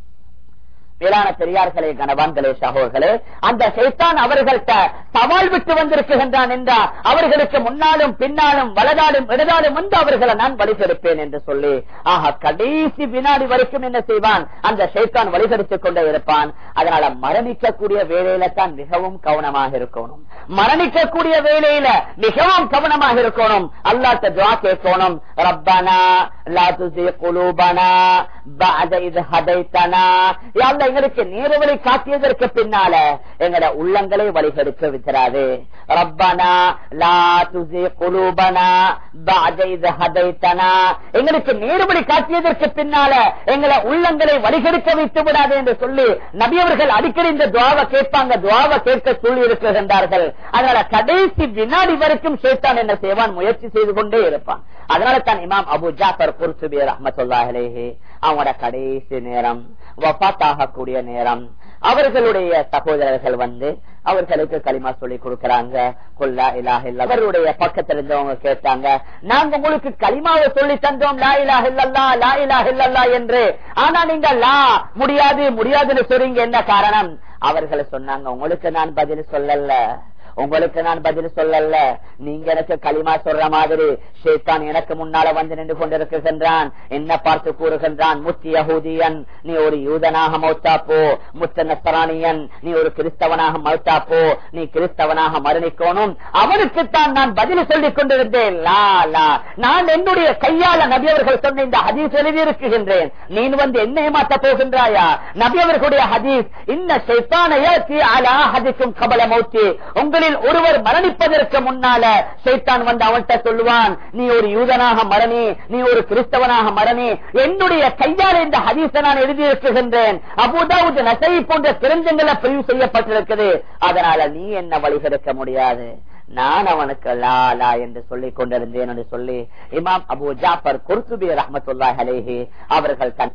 மேலான பெரியார்களே கணவான்களே சகோர்களே அந்த சைத்தான் அவர்கள்ட்ட சவால் விட்டு வந்திருக்கின்றான் என்றார் அவர்களுக்கு முன்னாலும் பின்னாலும் வலதாலும் இடதாலும் வந்து அவர்களை நான் வழிபெடுப்பேன் என்று சொல்லி ஆக கடைசி வினாடி வரைக்கும் என்ன செய்வான் அந்த சைத்தான் வழிபடுத்திக் கொண்டே இருப்பான் அதனால மரணிக்கக்கூடிய வேலையில தான் மிகவும் கவனமாக இருக்கணும் மரணிக்கக்கூடிய வேலையில மிகவும் கவனமாக இருக்கணும் அல்லாட்ட துவா கேட்கணும் ரப்பனா லா துசி குலூபனா பஅத இத் ஹதைத்தனா யா அல்லாஹ் எங்களுக்கு நேர்வழி காட்டியதற்கு பின்னால எங்கட உள்ளங்களை வழிகெடுக்க விட்டுறாது ரப்பனா லா துசி குலூபனா பஅத இத் ஹதைத்தனா எங்களுக்கு நேர்வழி காட்டியதற்கு பின்னால எங்களை உள்ளங்களை வழிகெடுக்க வைத்து விடாது என்று சொல்லி நபியவர்கள் அடிக்கடி இந்த துவாவை கேட்பாங்க துவாவை கேட்க சொல்லி இருக்கின்றார்கள் அதனால கடைசி வினாடி வரைக்கும் சேத்தான் என்ன செய்வான் முயற்சி செய்து கொண்டே இருப்பான் அதனால தான் இமாம் அபு ஜாஃபர் குர்சுபி ரஹமத்துல்லாஹிலேஹி அவங்களோட கடைசி நேரம் வபாத்தாகக்கூடிய நேரம் அவர்களுடைய சகோதரர்கள் வந்து அவர்களுக்கு களிமா சொல்லி கொடுக்கறாங்க கொல்லா இலாஹ் இல்ல அவருடைய பக்கத்துல இருந்தவங்க கேட்டாங்க நாங்க உங்களுக்கு களிமாவை சொல்லி தந்தோம் லா இலாஹ் இல்லல்லா லா இலாஹ் இல்லல்லா என்று ஆனா நீங்க லா முடியாது முடியாதுன்னு சொல்றீங்க என்ன காரணம் அவர்களை சொன்னாங்க உங்களுக்கு நான் பதில் சொல்லல உங்களுக்கு நான் பதில் சொல்லல நீங்க எனக்கு களிமா சொல்ற மாதிரி ஷேத்தான் எனக்கு முன்னால வந்து நின்று கொண்டிருக்கின்றான் என்ன பார்த்து கூறுகின்றான் முத்தி யகூதியன் நீ ஒரு யூதனாக மௌத்தா போ முத்த நஸ்தரானியன் நீ ஒரு கிறிஸ்தவனாக மௌத்தா போ நீ கிறிஸ்தவனாக மரணிக்கணும் அவனுக்குத்தான் நான் பதில் சொல்லிக் கொண்டிருந்தேன் லா லா நான் என்னுடைய கையால நபியவர்கள் சொன்ன இந்த ஹதீஸ் எழுதி இருக்குகின்றேன் நீ வந்து என்ன ஏமாத்த போகின்றாயா நபியவர்களுடைய ஹதீஸ் இன்ன ஷைத்தான அலா ஹதிக்கும் கபல மௌத்தி உங்களில் ஒருவர் மரணிப்பதற்கு முன்னால சைத்தான் வந்து அவன்கிட்ட சொல்லுவான் நீ ஒரு யூதனாக மரணி நீ ஒரு கிறிஸ்தவனாக மரணி என்னுடைய கையால் இந்த ஹதீஸை நான் எழுதியிருக்கின்றேன் அபுதாவுது நசை போன்ற பிறஞ்சங்களை பதிவு செய்யப்பட்டிருக்குது அதனால நீ என்ன வழிகெடுக்க முடியாது நான் அவனுக்கு லா லா என்று சொல்லிக் கொண்டிருந்தேன் என்று சொல்லி இமாம் அபு ஜாஃபர் குர்சுபி ரஹமத்துல்லா அலேஹி அவர்கள் தன்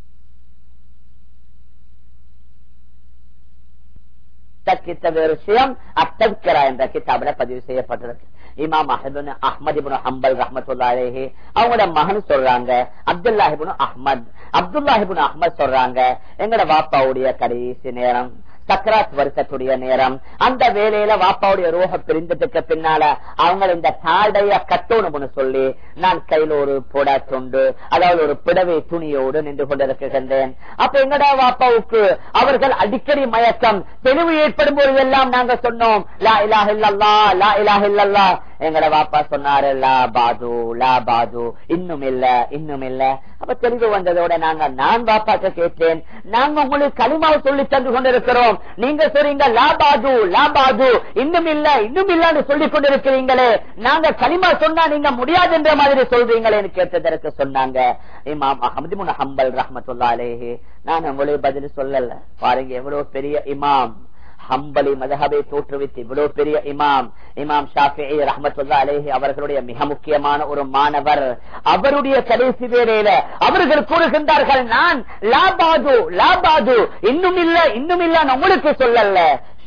விஷயம் அத்தவிக்கரா என்ற கிதாபில பதிவு செய்யப்பட்டிருக்கு இமாம் அஹமது அம்பல் ரஹமத்துல்லாஹி அவங்களோட மகன் சொல்றாங்க அப்துல்லாஹிபுன் அஹமத் அப்துல்லாஹிபுன் அஹமத் சொல்றாங்க எங்கட வாப்பாவுடைய கடைசி நேரம் சக்கராத் வருஷத்துடைய நேரம் அந்த வேலையில வாப்பாவுடைய ரோக பிரிந்ததுக்கு பின்னால அவங்க இந்த தாடைய கட்டணும்னு சொல்லி நான் கையில ஒரு புட துண்டு அதாவது ஒரு பிடவை துணியோடு நின்று கொண்டிருக்கின்றேன் அப்ப எங்கடா வாப்பாவுக்கு அவர்கள் அடிக்கடி மயக்கம் தெளிவு ஏற்படும் போதெல்லாம் நாங்க சொன்னோம் லா இலாஹ் இல்லல்லா லா இலாஹ் இல்லல்லா எங்கட வாப்பா சொன்னாரு லா பாது லா பாது இன்னும் இல்ல இன்னும் இல்ல அப்ப தெளிவு வந்ததோட நாங்க நான் பாப்பாக்க கேட்டேன் நாங்க உங்களுக்கு களிமாவை சொல்லி தந்து கொண்டிருக்கிறோம் நீங்க சொல்றீங்க லா பாது லா பாது இன்னும் இல்ல இன்னும் இல்லன்னு சொல்லிக் கொண்டிருக்கிறீங்களே நாங்க களிமா சொன்னா நீங்க முடியாது என்ற மாதிரி சொல்றீங்களேன்னு கேட்டதற்கு சொன்னாங்க இமாம் அஹமது முன் ஹம்பல் ரஹமத்துல்லா அலேஹி நான் உங்களுக்கு பதில் சொல்லல பாருங்க எவ்வளவு பெரிய இமாம் ஹம்பலி மதஹபை தோற்றுவித்து இவ்வளவு பெரிய இமாம் இமாம் ஷாஃபி ரஹமத்துல்லா அலேஹி அவர்களுடைய மிக முக்கியமான ஒரு மாணவர் அவருடைய கடைசி வேலையில அவர்கள் கூறுகின்றார்கள் நான் லாபாது லாபாது இன்னும் இல்ல இன்னும் இல்ல உங்களுக்கு சொல்லல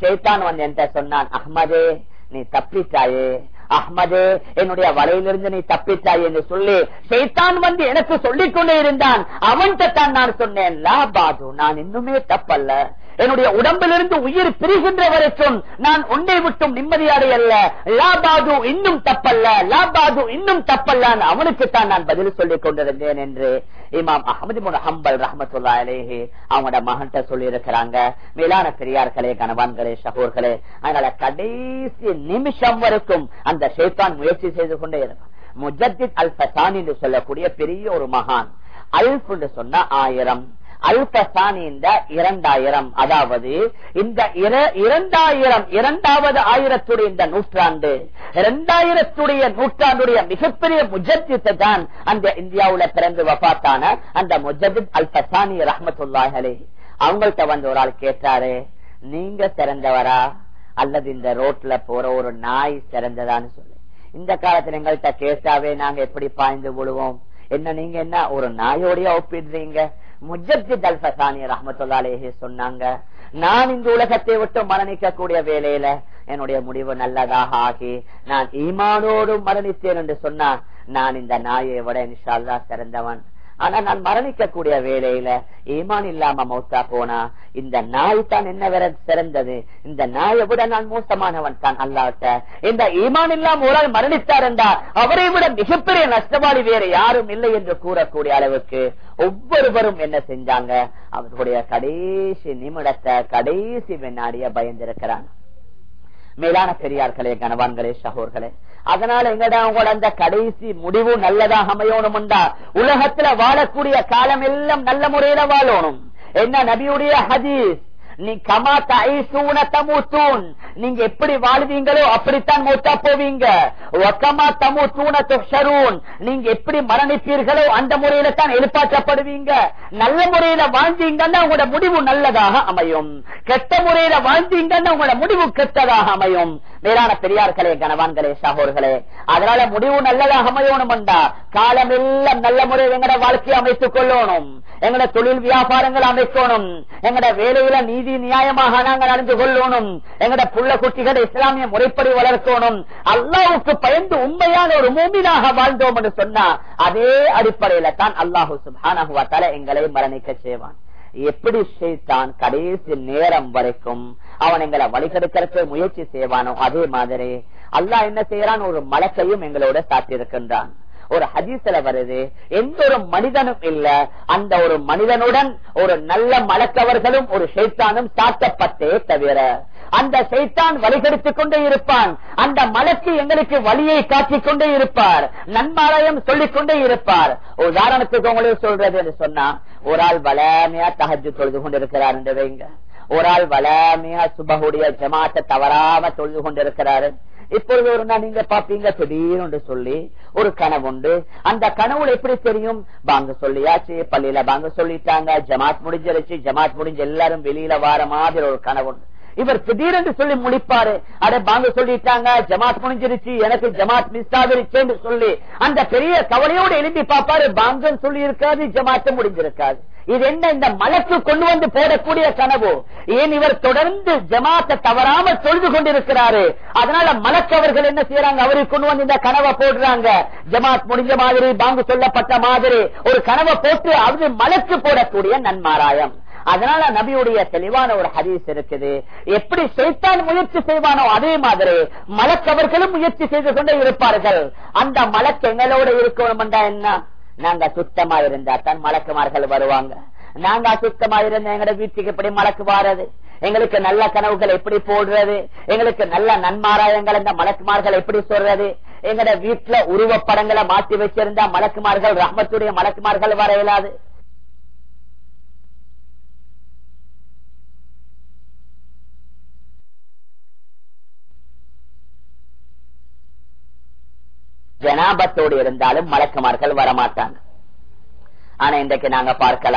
ஷேத்தான் வந்து என்கிட்ட சொன்னான் அஹ்மதே நீ தப்பிட்டாயே அஹ்மதே என்னுடைய வலையிலிருந்து நீ தப்பித்தாய் என்று சொல்லி ஷைத்தான் வந்து எனக்கு சொல்லிக் கொண்டே இருந்தான் அவன்கிட்ட தான் நான் சொன்னேன் லா பாது நான் இன்னுமே தப்பல்ல என்னுடைய உடம்பிலிருந்து உயிர் பிரிகின்ற வரைக்கும் நான் உன்னை விட்டும் நிம்மதியடையல்ல லாபாது இன்னும் தப்பல்ல லாபாது இன்னும் தப்பல்ல அவனுக்கு தான் நான் பதில் சொல்லிக் கொண்டிருந்தேன் என்று இமாம் அஹமது முன் ஹம்பல் ரஹமத்துல்லா அலேஹி அவங்களோட மகன்கிட்ட சொல்லி இருக்கிறாங்க மேலான பெரியார்களே கணவான்களே சகோர்களே அதனால கடைசி நிமிஷம் வரைக்கும் அந்த ஷேத்தான் முயற்சி செய்து கொண்டே இருக்கான் முஜத்தித் அல் ஃபசான் என்று சொல்லக்கூடிய பெரிய ஒரு மகான் அல்ஃப் என்று சொன்ன ஆயிரம் அல்பசானி இந்த இரண்டாயிரம் அதாவது இந்த இரண்டாயிரம் இரண்டாவது ஆயிரத்துடைய இந்த நூற்றாண்டு இரண்டாயிரத்துடைய நூற்றாண்டுடைய மிகப்பெரிய முஜத்தித்தை தான் அந்த இந்தியாவுல பிறந்து வபாத்தான அந்த முஜத்தித் அல்பசானி ரஹமத்துல்லாஹலே அவங்கள்ட்ட வந்து ஒரு ஆள் கேட்டாரு நீங்க சிறந்தவரா அல்லது இந்த ரோட்ல போற ஒரு நாய் சிறந்ததான்னு சொல்லி இந்த காலத்துல எங்கள்கிட்ட கேட்டாவே நாங்க எப்படி பாய்ந்து விடுவோம் என்ன நீங்க என்ன ஒரு நாயோடைய ஒப்பிடுறீங்க முஜத்தித் அல் ஃபசானி ரஹமத்துல்லாலேஹி சொன்னாங்க நான் இந்த உலகத்தை விட்டு மரணிக்க கூடிய வேலையில என்னுடைய முடிவு நல்லதாக ஆகி நான் ஈமானோடு மரணித்தேன் என்று சொன்னா நான் இந்த நாயை விட இன்ஷால்லா சிறந்தவன் ஆனா நான் மரணிக்க கூடிய வேலையில ஈமான் இல்லாம மௌத்தா போனா இந்த நாய் தான் என்ன வேற சிறந்தது இந்த நாயை விட நான் மோசமானவன் தான் அல்லாட்ட இந்த ஈமான் இல்லாம ஒரு ஆள் மரணித்தார் என்றா அவரை விட மிகப்பெரிய நஷ்டவாளி வேற யாரும் இல்லை என்று கூறக்கூடிய அளவுக்கு ஒவ்வொருவரும் என்ன செஞ்சாங்க அவர்களுடைய கடைசி நிமிடத்தை கடைசி வினாடிய பயந்திருக்கிறாங்க மேலான பெரியார்களே கணவான்களே சகோர்களே அதனால எங்கடா உங்களோட அந்த கடைசி முடிவு நல்லதாக அமையணும்டா உலகத்துல வாழக்கூடிய காலம் எல்லாம் நல்ல முறையில வாழணும் என்ன நபியுடைய ஹதீஸ் நீ கமா தைசூன தமுத்தூன் நீங்க எப்படி வாழ்வீங்களோ அப்படித்தான் மூத்தா போவீங்க ஒக்கமா தமு தூண துஷரூன் நீங்க எப்படி மரணிப்பீர்களோ அந்த முறையில தான் எழுப்பாற்றப்படுவீங்க நல்ல முறையில வாழ்ந்தீங்கன்னா உங்களோட முடிவு நல்லதாக அமையும் கெட்ட முறையில வாழ்ந்தீங்கன்னா உங்களோட முடிவு கெட்டதாக அமையும் வேறான பெரியார்களே கணவான்களே சகோர்களே அதனால முடிவு நல்லதாக அமையணும்டா காலம் எல்லாம் நல்ல முறையில் எங்கட வாழ்க்கையை அமைத்துக் கொள்ளணும் எங்கட தொழில் வியாபாரங்கள் அமைக்கணும் எங்கட வேலையில நீதி நியாயமாக நாங்கள் நடந்து கொள்ளணும் எங்கட புள்ள குட்டிகளை இஸ்லாமிய முறைப்படி வளர்க்கணும் அல்லாவுக்கு பயந்து உண்மையான ஒரு மூமினாக வாழ்ந்தோம் என்று சொன்னா அதே அடிப்படையில தான் அல்லாஹு சுபானகுவாத்தால எங்களை மரணிக்க செய்வான் எப்படி செய்தான் கடைசி நேரம் வரைக்கும் அவன் எங்களை வழிகெடுக்கிறதுக்கு முயற்சி செய்வானோ அதே மாதிரி அல்லாஹ் என்ன செய்யறான் ஒரு மலக்கையும் எங்களோட சாத்தியிருக்கின்றான் ஒரு ஹதீஸ்ல வருது எந்த ஒரு மனிதனும் இல்ல அந்த ஒரு மனிதனுடன் ஒரு நல்ல மலக்கவர்களும் ஒரு ஷைத்தானும் சாத்தப்பட்டே தவிர அந்த சைத்தான் வழிகெடுத்துக் கொண்டே இருப்பான் அந்த மலக்கு எங்களுக்கு வழியை காட்டிக் கொண்டே இருப்பார் நன்மாலயம் சொல்லிக் கொண்டே இருப்பார் உதாரணத்துக்கு உங்களுக்கு சொல்றது என்று சொன்னா ஒரு ஆள் வளமையா தகஜு தொழுது கொண்டிருக்கிறார் என்று வைங்க ஒரு ஆள் வளமையா சுபகுடைய ஜமாத்தை தவறாம தொழுது கொண்டிருக்கிறாரு இப்பொழுது ஒரு நாள் நீங்க பாப்பீங்க திடீர்னு சொல்லி ஒரு கனவு உண்டு அந்த கனவுல எப்படி தெரியும் பாங்க சொல்லியாச்சு பள்ளியில பாங்க சொல்லிட்டாங்க ஜமாத் முடிஞ்சிருச்சு ஜமாத் முடிஞ்சு எல்லாரும் வெளியில வார மாதிரி ஒரு கனவு உண்டு இவர் திடீரென்று சொல்லி முடிப்பாரு அட பாங்க சொல்லிட்டாங்க ஜமாத் முடிஞ்சிருச்சு எனக்கு ஜமாத் மிஸ் ஆகிருச்சு சொல்லி அந்த பெரிய கவலையோடு எழுதி பார்ப்பாரு பாங்கன்னு சொல்லி இருக்காது ஜமாத்து முடிஞ்சிருக்காது இது என்ன இந்த மலக்கு கொண்டு வந்து போடக்கூடிய கனவு ஏன் இவர் தொடர்ந்து ஜமாத்தை தவறாம தொழுது கொண்டிருக்கிறாரு அதனால மலக்கு அவர்கள் என்ன செய்யறாங்க அவருக்கு கொண்டு வந்து இந்த கனவை போடுறாங்க ஜமாத் முடிஞ்ச மாதிரி பாங்கு சொல்லப்பட்ட மாதிரி ஒரு கனவை போட்டு அது மலக்கு போடக்கூடிய நன்மாராயம் அதனால நபியுடைய தெளிவான ஒரு ஹதீஸ் இருக்குது எப்படி செய்தான் முயற்சி செய்வானோ அதே மாதிரி மலக்கவர்களும் முயற்சி செய்து கொண்டே இருப்பார்கள் அந்த மலக்கு எங்களோட இருக்கணும் என்ன நாங்க சுத்தமா இருந்தா தான் மலக்குமார்கள் வருவாங்க நாங்க அசுத்தமா இருந்த எங்கட வீட்டுக்கு எப்படி மலக்கு வாரது எங்களுக்கு நல்ல கனவுகள் எப்படி போடுறது எங்களுக்கு நல்ல நன்மாராயங்கள் இந்த மலக்குமார்கள் எப்படி சொல்றது எங்கட வீட்டுல உருவப்படங்களை மாற்றி வச்சிருந்தா மலக்குமார்கள் ரஹமத்துடைய மலக்குமார்கள் வர இயலாது ஜனாபத்தோடு இருந்தாலும் மலக்குமார்கள் வரமாட்டாங்க ஆனா இன்றைக்கு நாங்க பார்க்கலாம்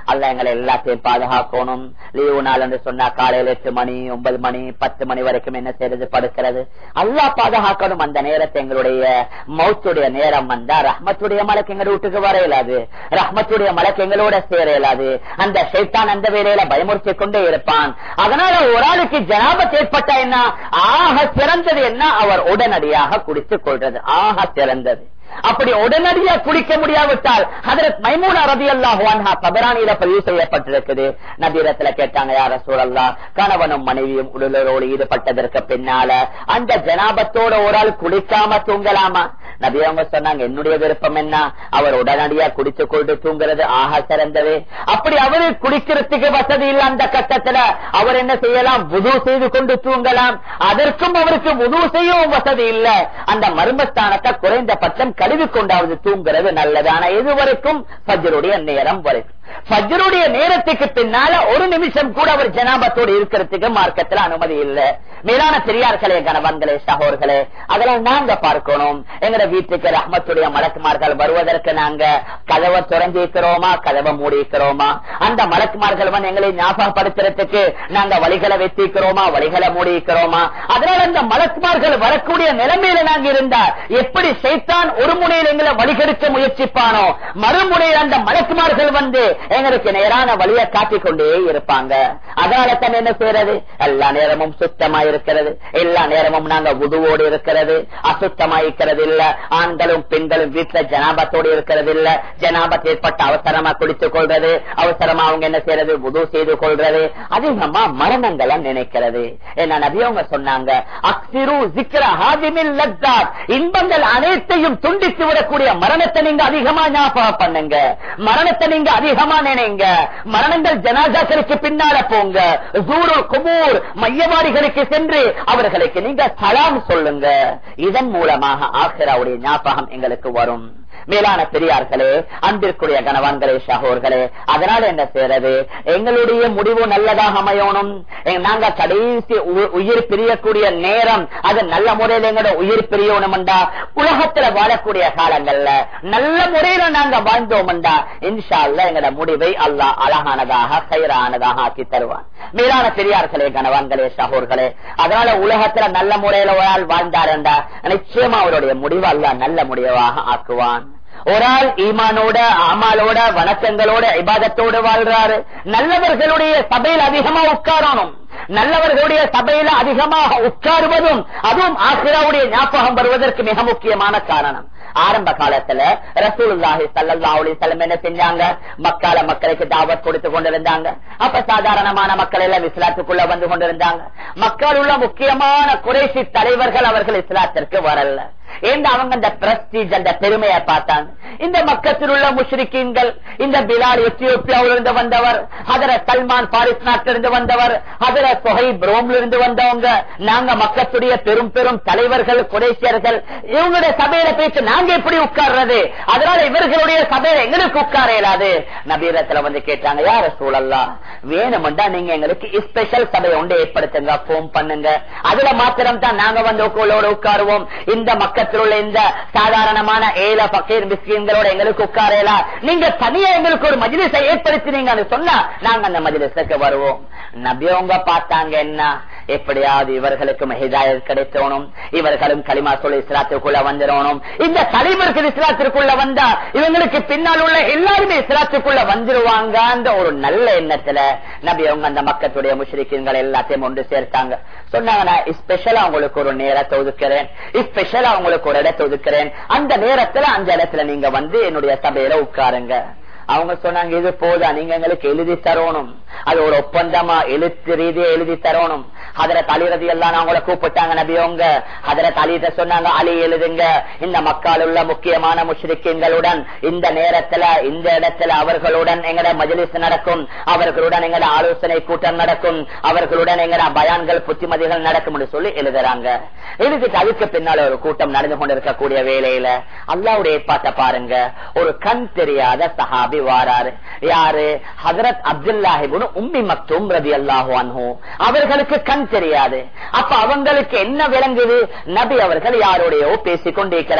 அல்ல எங்களை எல்லாத்தையும் பாதுகாக்கணும் லீவு நாள் என்று சொன்னா காலையில எட்டு மணி ஒன்பது மணி பத்து மணி வரைக்கும் என்ன செய்யறது படுக்கிறது அல்லா பாதுகாக்கணும் அந்த நேரத்தை எங்களுடைய மௌத்துடைய நேரம் வந்தா ரஹ்மத்துடைய மலைக்கு எங்க வீட்டுக்கு வர இயலாது ரஹ்மத்துடைய மலைக்கு எங்களோட சேர இயலாது அந்த ஷைத்தான் அந்த வேலையில பயமுறுத்தி கொண்டே இருப்பான் அதனால ஒரு ஆளுக்கு ஜனாபத் ஏற்பட்ட என்ன ஆக சிறந்தது என்ன அவர் உடனடியாக குடித்துக் கொள்றது ஆக சிறந்தது அப்படி உடனடியா குடிக்க முடியாவிட்டால் அதற்கு மைமூனா ரதி அல்லாஹுவான்ஹா பபரானியில பதிவு செய்யப்பட்டிருக்குது நபீரத்துல கேட்டாங்க யார சூழல்லா கணவனும் மனைவியும் உடலோடு ஈடுபட்டதற்கு பின்னால அந்த ஜனாபத்தோட ஒரு ஆள் குளிக்காம தூங்கலாமா நபி அவங்க சொன்னாங்க என்னுடைய விருப்பம் என்ன அவர் உடனடியா குடிச்சு கொண்டு தூங்குறது ஆக சிறந்தது அப்படி அவரு குடிக்கிறதுக்கு வசதி இல்ல அந்த கட்டத்துல அவர் என்ன செய்யலாம் புது செய்து கொண்டு தூங்கலாம் அதற்கும் அவருக்கு புது செய்யவும் வசதி இல்ல அந்த மர்மஸ்தானத்தை குறைந்த பட்சம் கழுவி கொண்டாவது தூங்குறது நல்லது ஆனா இது வரைக்கும் பஜ்ருடைய நேரம் வரைக்கும் பஜ்ருடைய நேரத்துக்கு பின்னால ஒரு நிமிஷம் கூட அவர் ஜனாபத்தோடு இருக்கிறதுக்கு மார்க்கத்தில் அனுமதி இல்லை மேலான பெரியார்களே கணவன்களே சகோர்களே அதெல்லாம் நாங்க பார்க்கணும் எங்கட வீட்டுக்கு ரஹ்மத்துடைய மலக்குமார்கள் வருவதற்கு நாங்க கதவை திறந்திருக்கிறோமா கதவை மூடிக்கிறோமா அந்த மலக்குமார்கள் வந்து எங்களை ஞாபகப்படுத்துறதுக்கு நாங்க வழிகளை வெத்திக்கிறோமா வழிகளை மூடிக்கிறோமா அதனால அந்த மலக்குமார்கள் வரக்கூடிய நிலைமையில நாங்க இருந்தா எப்படி சைத்தான் ஒரு முனையில் எங்களை வழிகெடுக்க முயற்சிப்பானோ மறுமுனையில் அந்த மலக்குமார்கள் வந்து எங்களுக்கு நேரான வழியை காட்டிக் கொண்டே இருப்பாங்க அதனால தான் என்ன செய்யறது எல்லா நேரமும் சுத்தமா இருக்கிறது எல்லா நேரமும் நாங்க உதுவோடு இருக்கிறது அசுத்தமா இருக்கிறது இல்ல ஆண்களும் பெண்களும் வீட்டுல ஜனாபத்தோடு இருக்கிறது இல்ல ஜனாபத் ஏற்பட்ட அவசரமா குடித்துக் கொள்றது அவசரமா அவங்க என்ன செய்யறது உது செய்து கொள்றது அதிகமா மரணங்களை நினைக்கிறது என்ன நபியவங்க சொன்னாங்க அக்சிரு சிக்ர ஹாதிமில் லத்தாத் இன்பங்கள் அனைத்தையும் துண்டித்து விடக்கூடிய மரணத்தை நீங்க அதிகமா ஞாபகம் பண்ணுங்க மரணத்தை நீங்க அதிகமா நினைங்க மரணங்கள் ஜனாதாக்களுக்கு பின்னால போங்க ஜூரு குபூர் மையவாடிகளுக்கு சென்று அவர்களுக்கு நீங்க சலாம் சொல்லுங்க இதன் மூலமாக ஆசிராவுடைய ஞாபகம் எங்களுக்கு வரும் மேலான பெரியார்களே அன்பிற்குரிய கணவான்களே சகோர்களே அதனால என்ன செய்யறது எங்களுடைய முடிவு நல்லதாக அமையணும் நாங்க கடைசி உயிர் பிரியக்கூடிய நேரம் அது நல்ல முறையில் எங்களோட உயிர் பிரியணும்டா உலகத்துல வாழக்கூடிய காலங்கள்ல நல்ல முறையில நாங்க வாழ்ந்தோம்டா இன்ஷா அல்ல எங்களோட முடிவை அல்லா அழகானதாக கயிறானதாக ஆக்கி தருவான் மேலான பெரியார்களே கணவான்களே சகோர்களே அதனால உலகத்துல நல்ல முறையில ஒரு ஆள் வாழ்ந்தாருண்டா நிச்சயமா அவருடைய முடிவு அல்ல நல்ல முடிவாக ஆக்குவான் ஒரு ஆள் ஈமானோட ஆமாலோட வணக்கங்களோட இபாதத்தோடு வாழ்றாரு நல்லவர்களுடைய சபையில் அதிகமா உட்காரணும் நல்லவர்களுடைய சபையில அதிகமாக உட்காருவதும் அதுவும் ஆசிராவுடைய ஞாபகம் வருவதற்கு மிக முக்கியமான காரணம் ஆரம்ப காலத்துல ரசூலுல்லாஹி சல்லல்லாஹு அலைஹி வஸல்லம் என்ன செஞ்சாங்க மக்கால மக்களுக்கு தாவத் கொடுத்து கொண்டிருந்தாங்க அப்ப சாதாரணமான மக்கள் எல்லாம் இஸ்லாத்துக்குள்ள வந்து கொண்டிருந்தாங்க மக்கள் உள்ள முக்கியமான குறைசி தலைவர்கள் அவர்கள் இஸ்லாத்திற்கு வரல ஏன் அவங்க அந்த பிரஸ்டீஜ் அந்த பெருமையை பார்த்தாங்க இந்த மக்கத்தில் உள்ள முஷ்ரிக்கீன்கள் இந்த பிலால் எத்தியோப்பியாவில் இருந்து வந்தவர் அதர சல்மான் பாரிஸ் நாட்டிலிருந்து வந்தவர் அதர சொகை ரோம்ல இருந்து வந்தவங்க நாங்க மக்கத்துடைய பெரும் பெரும் தலைவர்கள் குறைசியர்கள் இவங்களுடைய சபையில பேச்சு நாங்க எப்படி உட்கார்றது அதனால இவர்களுடைய சபையில எங்களுக்கு உட்கார இயலாது நபீரத்துல வந்து கேட்டாங்க யார சூழல்லா வேணும்டா நீங்க எங்களுக்கு ஸ்பெஷல் சபை ஒன்று ஏற்படுத்துங்க போன் பண்ணுங்க அதுல மாத்திரம் தான் நாங்க வந்து உங்களோட உட்காருவோம் இந்த மக்கத்தில் உள்ள இந்த சாதாரணமான ஏல பக்கீர் மிஸ்கின்களோட எங்களுக்கு உட்காரலா நீங்க தனியா எங்களுக்கு ஒரு மஜிலிசை ஏற்படுத்தினீங்கன்னு சொன்னா நாங்க அந்த மஜிலிசுக்கு வருவோம் நபியவங்க பார்த்தாங்க என்ன எப்படியாவது இவர்களுக்கும் ஹிதாயத் கிடைத்தோனும் இவர்களும் களிமா சொல்லி இஸ்லாத்திற்குள்ள வந்துடணும் இந்த தலைவர்கள் இஸ்லாத்திற்குள்ள வந்தா இவங்களுக்கு பின்னால் உள்ள எல்லாருமே இஸ்லாத்துக்குள்ள வந்துருவாங்க ஒரு நல்ல எண்ணத்துல நபி அவங்க அந்த மக்களுடைய முஷ்ரிக்கீன்கள் எல்லாத்தையும் ஒன்று சேர்த்தாங்க சொன்னாங்க நான் ஸ்பெஷலா உங்களுக்கு ஒரு நேரத்தை ஒதுக்கிறேன் ஸ்பெஷலா உங்களுக்கு ஒரு இடத்தை ஒதுக்கிறேன் அந்த நேரத்துல அந்த இடத்துல நீங்க வந்து என்னுடைய சபையில உட்காருங்க அவங்க சொன்னாங்க இது போதா நீங்க எங்களுக்கு எழுதி தரணும் அது ஒரு ஒப்பந்தமா எழுத்து ரீதியா எழுதி தரணும் அதுல தலிரதி எல்லாம் அவங்கள கூப்பிட்டாங்க நபியவங்க அதுல தலித சொன்னாங்க அலி எழுதுங்க இந்த மக்கள் உள்ள முக்கியமான முஷ்ரிக்கீன்களுடன் இந்த நேரத்துல இந்த இடத்துல அவர்களுடன் எங்கட மஜலிஸ் நடக்கும் அவர்களுடன் எங்கட ஆலோசனை கூட்டம் நடக்கும் அவர்களுடன் எங்கட பயான்கள் புத்திமதிகள் நடக்கும் சொல்லி எழுதுறாங்க எழுதிட்டு அதுக்கு பின்னால ஒரு கூட்டம் நடந்து கொண்டிருக்கக்கூடிய வேலையில அல்லாவுடைய ஏற்பாட்டை பாருங்க ஒரு கண் தெரியாத சஹாபி வாராரு யாரு ஹசரத் அப்துல்லாஹிபுன் உம்மி மக்தும் ரதி அல்லாஹு அன்ஹு அவர்களுக்கு கண் தெரியாது அப்ப அவங்களுக்கு என்ன விளங்குது நபி அவர்கள் யாரோடையோ பேசிக் கொண்டிருக்கிறாங்க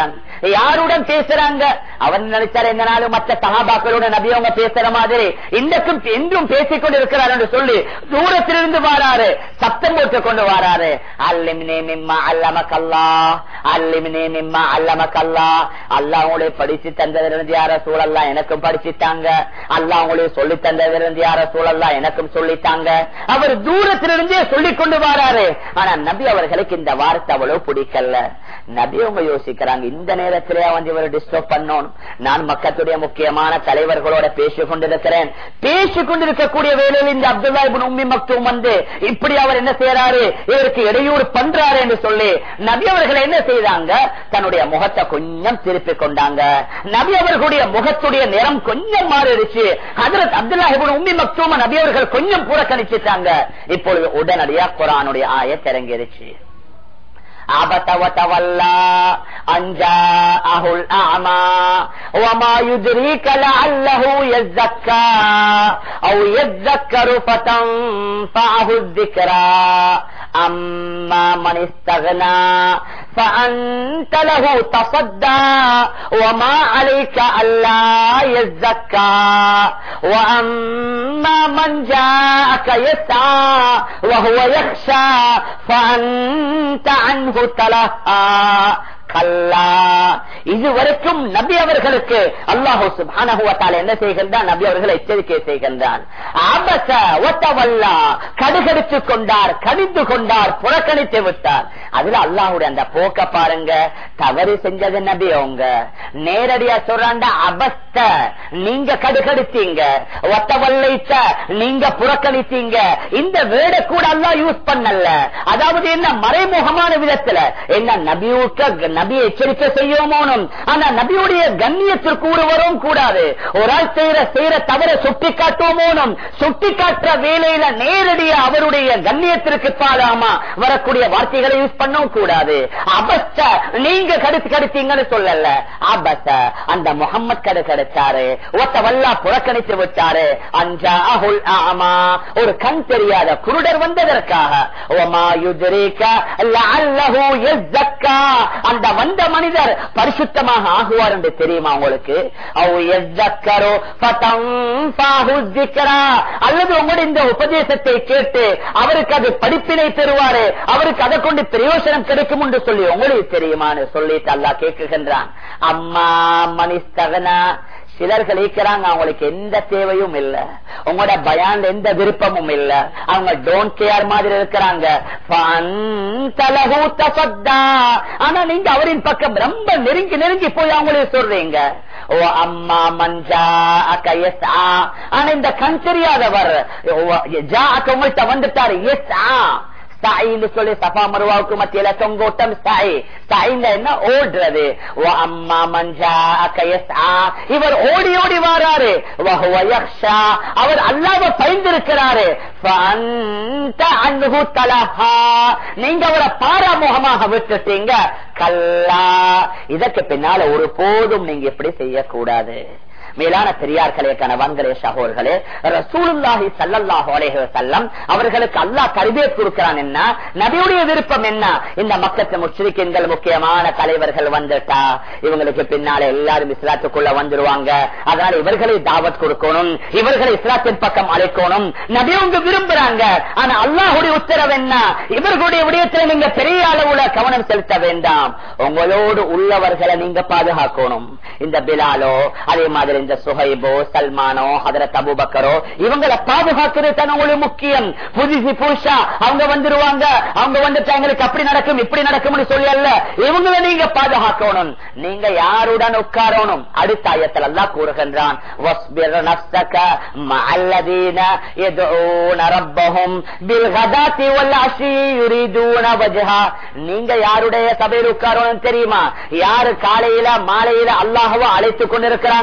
யாருடன் பேசுறாங்க அவர் நினைச்சாரு எந்த நாளும் மற்ற சகாபாக்களோட நபி அவங்க பேசுற மாதிரி இன்றைக்கும் என்றும் பேசிக் கொண்டு இருக்கிறார் என்று சொல்லி தூரத்திலிருந்து வாராரு சத்தம் போட்டு கொண்டு வாராரு அல்லிமினே மிம்மா அல்லமக்கல்லா அல்லிமினே மிம்மா அல்லமக்கல்லா அல்லாஹ் உங்களை படிச்சு தந்ததிலிருந்து யார சூழல்லாம் எனக்கும் படிச்சுட்டாங்க அல்லாஹ் உங்களை சொல்லி தந்ததிலிருந்து யார சூழல்லாம் எனக்கும் சொல்லித்தாங்க அவர் தூரத்திலிருந்தே சொல்லிக் கொண்டு வாராரு ஆனா நபி அவர்களுக்கு இந்த வார்த்தை அவ்வளவு பிடிக்கல நபி அவங்க யோசிக்கிறாங்க இந்த நேரத்திலே வந்து இவர் டிஸ்டர்ப் பண்ணணும் நான் மக்களுடைய முக்கியமான தலைவர்களோட பேசிக் கொண்டிருக்கிறேன் பேசிக் கொண்டிருக்கக்கூடிய வேளையில் இந்த அப்துல்லா இபின் உம்மி மக்தூம் வந்து இப்படி அவர் என்ன செய்யறாரு இவருக்கு இடையூறு பண்றாரு என்று சொல்லி நபி அவர்கள் என்ன செய்தாங்க தன்னுடைய முகத்தை கொஞ்சம் திருப்பி கொண்டாங்க நபி அவர்களுடைய முகத்துடைய நிறம் கொஞ்சம் மாறிடுச்சு ஹதரத் அப்துல்லா இபின் உம்மி மக்தூம நபி அவர்கள் கொஞ்சம் புறக்கணிச்சுட்டாங்க இப்பொழுது உடனடியா குரானுடைய ஆய திறங்கிருச்சு عبس وتولى أن جاءه الأعمى وما يدريك لعله يزكى أو يذكر فتنفعه الذكرى أما من استغنى فأنت له تصدى وما عليك ألا يزكى وأما من جاءك يسعى وهو يخشى فأنت عنه تلهى கல்லா இதுவரைக்கும் நபி அவர்களுக்கு அல்லாஹூ சுபானகுவத்தால் என்ன செய்கின்றான் நபி அவர்கள் எச்சரிக்கை செய்கின்றான் ஆபச ஒத்தவல்லா கடுகடித்து கொண்டார் கடிந்து கொண்டார் புறக்கணித்து விட்டார் அதுல அல்லாஹுடைய அந்த போக்க பாருங்க தவறு செஞ்சது நபி அவங்க நேரடியா சொல்றாண்ட அபஸ்த நீங்க கடுகடித்தீங்க ஒத்தவல்லைத்த நீங்க புறக்கணித்தீங்க இந்த வேட கூட அல்லா யூஸ் பண்ணல அதாவது என்ன மறைமுகமான விதத்துல என்ன நபியூக்க நபியை எச்சரிக்கை செய்யோமோனும் ஆனா நபியுடைய கண்ணியத்திற்கு ஒருவரும் கூடாது ஒரு ஆள் செய்யற செய்யற தவற சுட்டி காட்டுவோமோனும் சுட்டி காட்டுற வேலையில நேரடியா அவருடைய கண்ணியத்திற்கு பாடாமா வரக்கூடிய வார்த்தைகளை யூஸ் பண்ணவும் கூடாது அபஸ்த நீங்க கடுத்து கடுத்தீங்கன்னு சொல்லல அபச அந்த முகம்மது கடு கிடைச்சாரு ஒத்த வல்லா புறக்கணித்து விட்டாரு அஞ்சா அகுல் ஆமா ஒரு கண் தெரியாத குருடர் வந்ததற்காக ஒமா யுதிரிக்க லஅல்லஹு யஸ்ஸக்கா அந்த வந்த மனிதர் பரிசுத்தமாக ஆகுவார் என்று தெரியுமா உங்களுக்கு அல்லது உங்களுடைய இந்த உபதேசத்தை கேட்டு அவருக்கு அது படிப்பினை பெறுவாரு அவருக்கு அதை கொண்டு பிரயோசனம் கிடைக்கும் என்று சொல்லி உங்களுக்கு தெரியுமான்னு சொல்லிட்டு அல்லா கேட்குகின்றான் அம்மா மனிஸ்தகனா சிலர் கழிக்கிறாங்க அவங்களுக்கு எந்த தேவையும் இல்ல உங்களோட பயான் எந்த விருப்பமும் இல்ல அவங்க டோன்ட் கேர் மாதிரி இருக்கிறாங்க ஆனா நீங்க அவரின் பக்கம் ரொம்ப நெருங்கி நெருங்கி போய் அவங்களே சொல்றீங்க ஓ அம்மா மஞ்சா அக்கா ஆனா இந்த கண் தெரியாதவர் உங்கள்கிட்ட வந்துட்டாரு எஸ் ஆ சாயின்னு சொல்லி சபா மருவாவுக்கு மத்தியில தொங்கோட்டம் சாய் சாயில என்ன ஓடுறது ஓ அம்மா மஞ்சா கயசா இவர் ஓடி ஓடி வாராரு அவர் அல்லாம பயந்திருக்கிறாரு நீங்க அவரை பாராமுகமாக விட்டுட்டீங்க கல்லா இதற்கு பின்னால ஒரு போதும் நீங்க எப்படி செய்யக்கூடாது மேலான பெரியார்களே கணவன்களே சகோர்களே ரசூலுல்லாஹி சல்லல்லாஹு அலைஹி வஸல்லம் அவர்களுக்கு அல்லாஹ் கருவே கொடுக்கிறான் என்ன நபியுடைய விருப்பம் என்ன இந்த மக்கத்து முஸ்லிம்கள் முக்கியமான தலைவர்கள் வந்துட்டா இவங்களுக்கு பின்னால எல்லாரும் இஸ்லாத்துக்குள்ள வந்துருவாங்க அதனால இவர்களை தாவத் கொடுக்கணும் இவர்களை இஸ்லாத்தின் பக்கம் அழைக்கணும் நபியவங்க விரும்புறாங்க ஆனா அல்லாஹுடைய உத்தரவு என்ன இவர்களுடைய விடயத்தில் நீங்க பெரிய அளவுல கவனம் செலுத்த வேண்டாம் உங்களோடு உள்ளவர்களை நீங்க பாதுகாக்கணும் இந்த பிலாலோ அதே மாதிரி இந்த சுஹைபோ சல்மானோ ஹதரத் அபுபக்கரோ இவங்களை பாதுகாக்கிறது தான் உங்களுக்கு முக்கியம் புதுசு புதுசா அவங்க வந்துருவாங்க அவங்க வந்துட்டு எங்களுக்கு அப்படி நடக்கும் இப்படி நடக்கும்னு சொல்லி அல்ல இவங்களை நீங்க பாதுகாக்கணும் நீங்க யாருடன் உட்காரணும் அடுத்த ஆயத்தில் அல்லா கூறுகின்றான் நீங்க யாருடைய சபையில் உட்காரணும் தெரியுமா யாரு காலையில மாலையில அல்லாஹவோ அழைத்துக் கொண்டிருக்கிறாங்களோ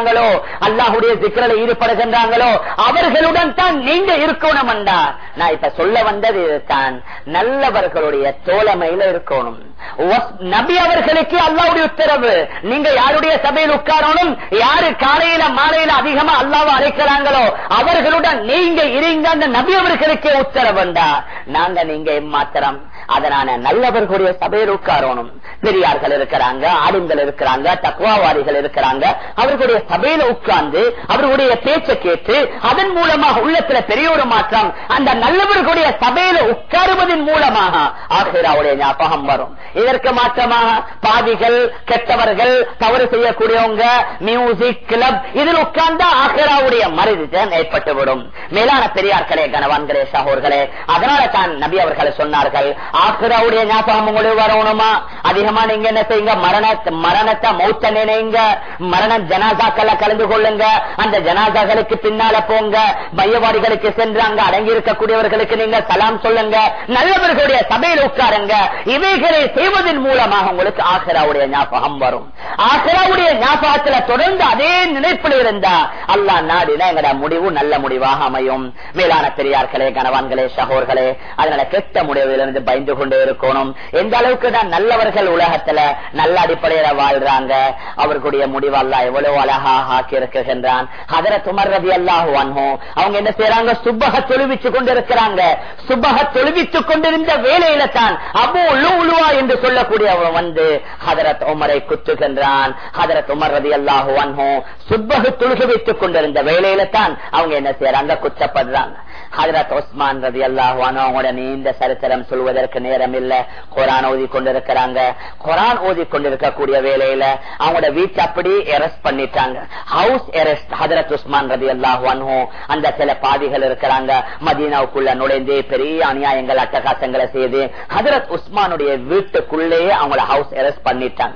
அல்லாஹுடைய சிக்கலில் ஈடுபடுகின்றாங்களோ அவர்களுடன் தான் நீங்க இருக்கணும் என்றார் நான் இப்ப சொல்ல வந்தது இதுதான் நல்லவர்களுடைய தோழமையில இருக்கணும் வஸ்- நபி அவர்களுக்கு அல்லாவுடைய உத்தரவு நீங்க யாருடைய சபையில் உட்காரணும் யாரு காலையில மாலையில அதிகமா அல்லாவை அழைக்கிறாங்களோ அவர்களுடன் நீங்க இருங்க அந்த நபி அவர்களுக்கே உத்தரவுண்டா நாங்க நீங்க மாத்திரம் அதனால நல்லவர்களுடைய சபையில் உட்காரணும் பெரியார்கள் இருக்கிறாங்க ஆளுங்கள் இருக்கிறாங்க தக்குவாவாரிகள் இருக்கிறாங்க அவர்களுடைய சபையில உட்கார்ந்து அவர்களுடைய பேச்சை கேட்டு அதன் மூலமாக உள்ளத்துல பெரிய ஒரு மாற்றம் அந்த நல்லவர்களுடைய சபையில உட்காருவதன் மூலமாக ஆசிராவுடைய ஞாபகம் வரும் இதற்கு மாற்றமாக பாதிகள் கெட்டவர்கள் தவறு செய்யக்கூடியவங்க மியூசிக் கிளப் இதில் உட்கார்ந்தா ஆசிராவுடைய மருதிதான் ஏற்பட்டுவிடும் மேலான பெரியார்களே கணவான்களே சகோர்களே அதனால தான் நபி அவர்கள் சொன்னார்கள் ஆசிராவுடைய ஞாபகம் உங்களுக்கு வரணுமா அதிகமா நீங்க என்ன செய்யுங்க மரண மரணத்தை மௌத்த நினைங்க மரண ஜனாசாக்களை கலந்து கொள்ளுங்க அந்த ஜனாசாக்களுக்கு பின்னால போங்க மையவாடிகளுக்கு சென்று அங்க அடங்கி இருக்கக்கூடியவர்களுக்கு நீங்க சலாம் சொல்லுங்க நல்லவர்களுடைய சபையில் உட்காருங்க இவைகளை செய்வதன் மூலமாக உங்களுக்கு ஆசிராவுடைய ஞாபகம் வரும் ஆசிராவுடைய ஞாபகத்துல தொடர்ந்து அதே நினைப்பில் இருந்தா அல்லாஹ் நாடினா எங்கட முடிவு நல்ல முடிவாக அமையும் மேலான பெரியார்களே கணவான்களே சகோர்களே அதனால கெட்ட முடிவிலிருந்து பயந்து கொண்டே இருக்கணும் எந்த அளவுக்கு தான் நல்லவர்கள் உலகத்துல நல்ல அடிப்படையில வாழ்றாங்க அவர்களுடைய முடிவு அல்லாஹ் எவ்வளவு அழகாக ஆக்கி இருக்குகின்றான் அதர துமர்றது அல்லாஹு அன்ஹும் அவங்க என்ன செய்யறாங்க சுப்பக தொழுவிச்சு கொண்டிருக்கிறாங்க சுப்பக தொழுவித்துக் கொண்டிருந்த வேலையில தான் அபு உலுவா என்று சொல்லக்கூடியவன் வந்து ஹதரத் உமரை குத்துகின்றான் ஹதரத் உமர் ரதி அல்லாஹு அன்ஹும் சுப்பகு தொழுகை வைத்துக் கொண்டிருந்த வேலையில தான் அவங்க என்ன செய்யறாங்க குத்தப்படுறாங்க ஹதரத் உஸ்மான் ரதி அல்லாஹு அன்ஹு அவங்களோட நீண்ட சரித்திரம் சொல்வதற்கு நேரம் இல்ல குரான் ஓதி கொண்டிருக்கிறாங்க குரான் ஓதி கொண்டிருக்கக்கூடிய வேலையில அவங்களோட வீட்டை அப்படி எரஸ்ட் பண்ணிட்டாங்க ஹவுஸ் எரஸ்ட் ஹதரத் உஸ்மான் ரதி அல்லாஹு அன்ஹு அந்த சில பாதிகள் இருக்கிறாங்க மதீனாவுக்குள்ள நுழைந்து பெரிய அநியாயங்கள் அட்டகாசங்களை செய்து ஹதரத் உஸ்மானுடைய வீட்டுக்குள்ளேயே அவங்கள ஹவுஸ் எரஸ்ட் பண்ணிட்டாங்க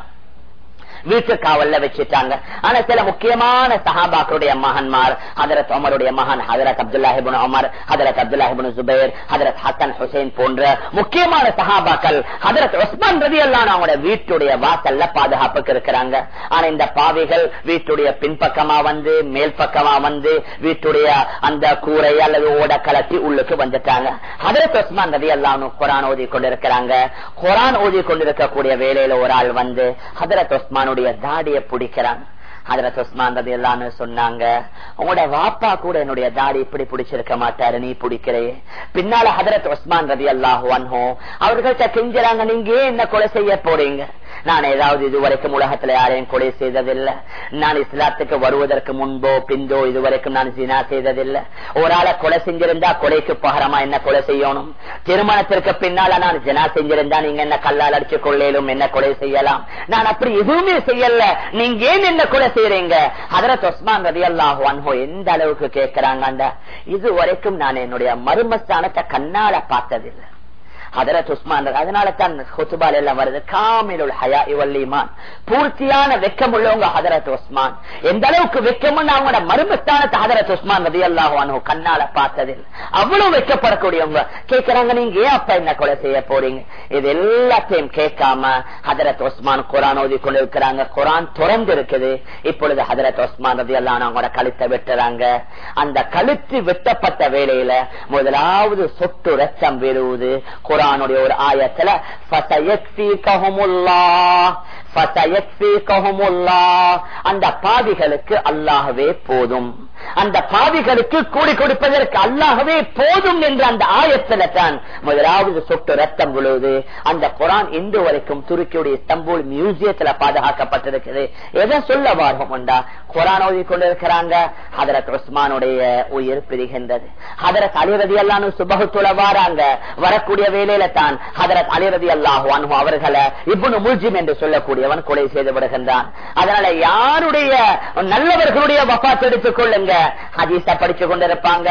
வீட்டு காவல்ல வச்சுட்டாங்க ஆனா சில முக்கியமான சஹாபாக்களுடைய மகன்மார் ஹதரத் உமருடைய மகன் ஹதரத் அப்துல்லாஹிபின் உமர் ஹதரத் அப்துல்லாஹிபின் ஜுபைர் ஹதரத் ஹசன் ஹுசைன் போன்ற முக்கியமான சஹாபாக்கள் ஹதரத் உஸ்மான் ரதி அல்லான் அவங்களோட வீட்டுடைய வாசல்ல பாதுகாப்புக்கு இருக்கிறாங்க ஆனா இந்த பாவிகள் வீட்டுடைய பின்பக்கமா வந்து மேல் பக்கமா வந்து வீட்டுடைய அந்த கூரை அல்லது ஓட கலட்டி உள்ளுக்கு வந்துட்டாங்க ஹதரத் உஸ்மான் ரதி அல்லானு குரான் ஓதி கொண்டிருக்கிறாங்க குரான் ஓதி கொண்டிருக்கக்கூடிய வேலையில ஒரு ஆள் வந்து ஹதரத் உஸ்மானுடைய தாடியை பிடிக்கிறான் ஹதரத் உஸ்மான் ரதி எல்லான்னு சொன்னாங்க உங்களோட வாப்பா கூட என்னுடைய தாடி இப்படி பிடிச்சிருக்க மாட்டாரு நீ பிடிக்கிறே பின்னால ஹதரத் உஸ்மான் ரதி அல்லாஹு அன்ஹோ அவர்கள்ட்ட கெஞ்சுறாங்க நீங்க ஏன் என்ன கொலை செய்ய போறீங்க நான் ஏதாவது இதுவரைக்கும் உலகத்துல யாரையும் கொலை செய்ததில்லை நான் இஸ்லாத்துக்கு வருவதற்கு முன்போ பிந்தோ இதுவரைக்கும் நான் ஜினா செய்ததில்லை ஒரு ஆளை கொலை செஞ்சிருந்தா கொலைக்கு பகரமா என்ன கொலை செய்யணும் திருமணத்திற்கு பின்னால நான் ஜினா செஞ்சிருந்தா நீங்க என்ன கல்லால் அடிச்சு கொள்ளையிலும் என்ன கொலை செய்யலாம் நான் அப்படி எதுவுமே செய்யல நீங்க ஏன் என்ன கொலை செய்யறீங்க அதரத் ஒஸ்மான் ரதி அல்லாஹு அன்ஹோ எந்த அளவுக்கு கேட்கிறாங்க இது வரைக்கும் நான் என்னுடைய மருமஸ்தானத்தை கண்ணால பார்த்ததில்லை ஹதரத் உஸ்மான் அதனால தான் ஹுத்துபால் எல்லாம் வருது காமிலுல் ஹயா இவல்லிமான் பூர்த்தியான வெக்கம் உள்ளவங்க ஹதரத் உஸ்மான் எந்த அளவுக்கு வெக்கம் அவங்களோட மருமஸ்தானத்தை ஹதரத் உஸ்மான் நதி அல்லாஹு கண்ணால பார்த்ததில் அவ்வளவு வெக்கப்படக்கூடியவங்க கேட்கிறாங்க நீங்க ஏன் அப்ப என்ன கொலை செய்ய போறீங்க இது எல்லாத்தையும் கேட்காம ஹதரத் உஸ்மான் குரான் ஓதி கொண்டு இருக்கிறாங்க குரான் திறந்து இருக்குது இப்பொழுது ஹதரத் உஸ்மான் ரதி அல்லா அவங்களோட கழுத்தை வெட்டுறாங்க அந்த கழுத்து வெட்டப்பட்ட வேலையில முதலாவது சொட்டு ரத்தம் விழுவுது குரானுடைய ஒரு ஆயத்துல அந்த பாவிகளுக்கு அல்லாகவே போதும் அந்த பாவிகளுக்கு கூடி கொடுப்பதற்கு அல்லாகவே போதும் என்று அந்த ஆயத்துல தான் முதலாவது சொட்டு ரத்தம் விழுவது அந்த குரான் இன்று வரைக்கும் துருக்கியுடைய இஸ்தம்பூல் மியூசியத்துல பாதுகாக்கப்பட்டிருக்கிறது எதை சொல்ல வார்வம்டா குரான் ஓதி கொண்டிருக்கிறாங்க ஹதரத் உஸ்மானுடைய உயிர் பிரிகின்றது ஹதரத் அலிரதி அல்லான்னு சுபகுத்துல வாராங்க வரக்கூடிய வேலையில தான் ஹதரத் அலிரதி அல்லாஹு அன்ஹு அவர்களை இப்னு முல்ஜிம் என்று சொல்லக்கூடியவன் கொலை செய்து விடுகின்றான் அதனால யாருடைய நல்லவர்களுடைய வபாத் எடுத்துக் கொள்ளுங்க ஹதீஸ படிச்சு கொண்டிருப்பாங்க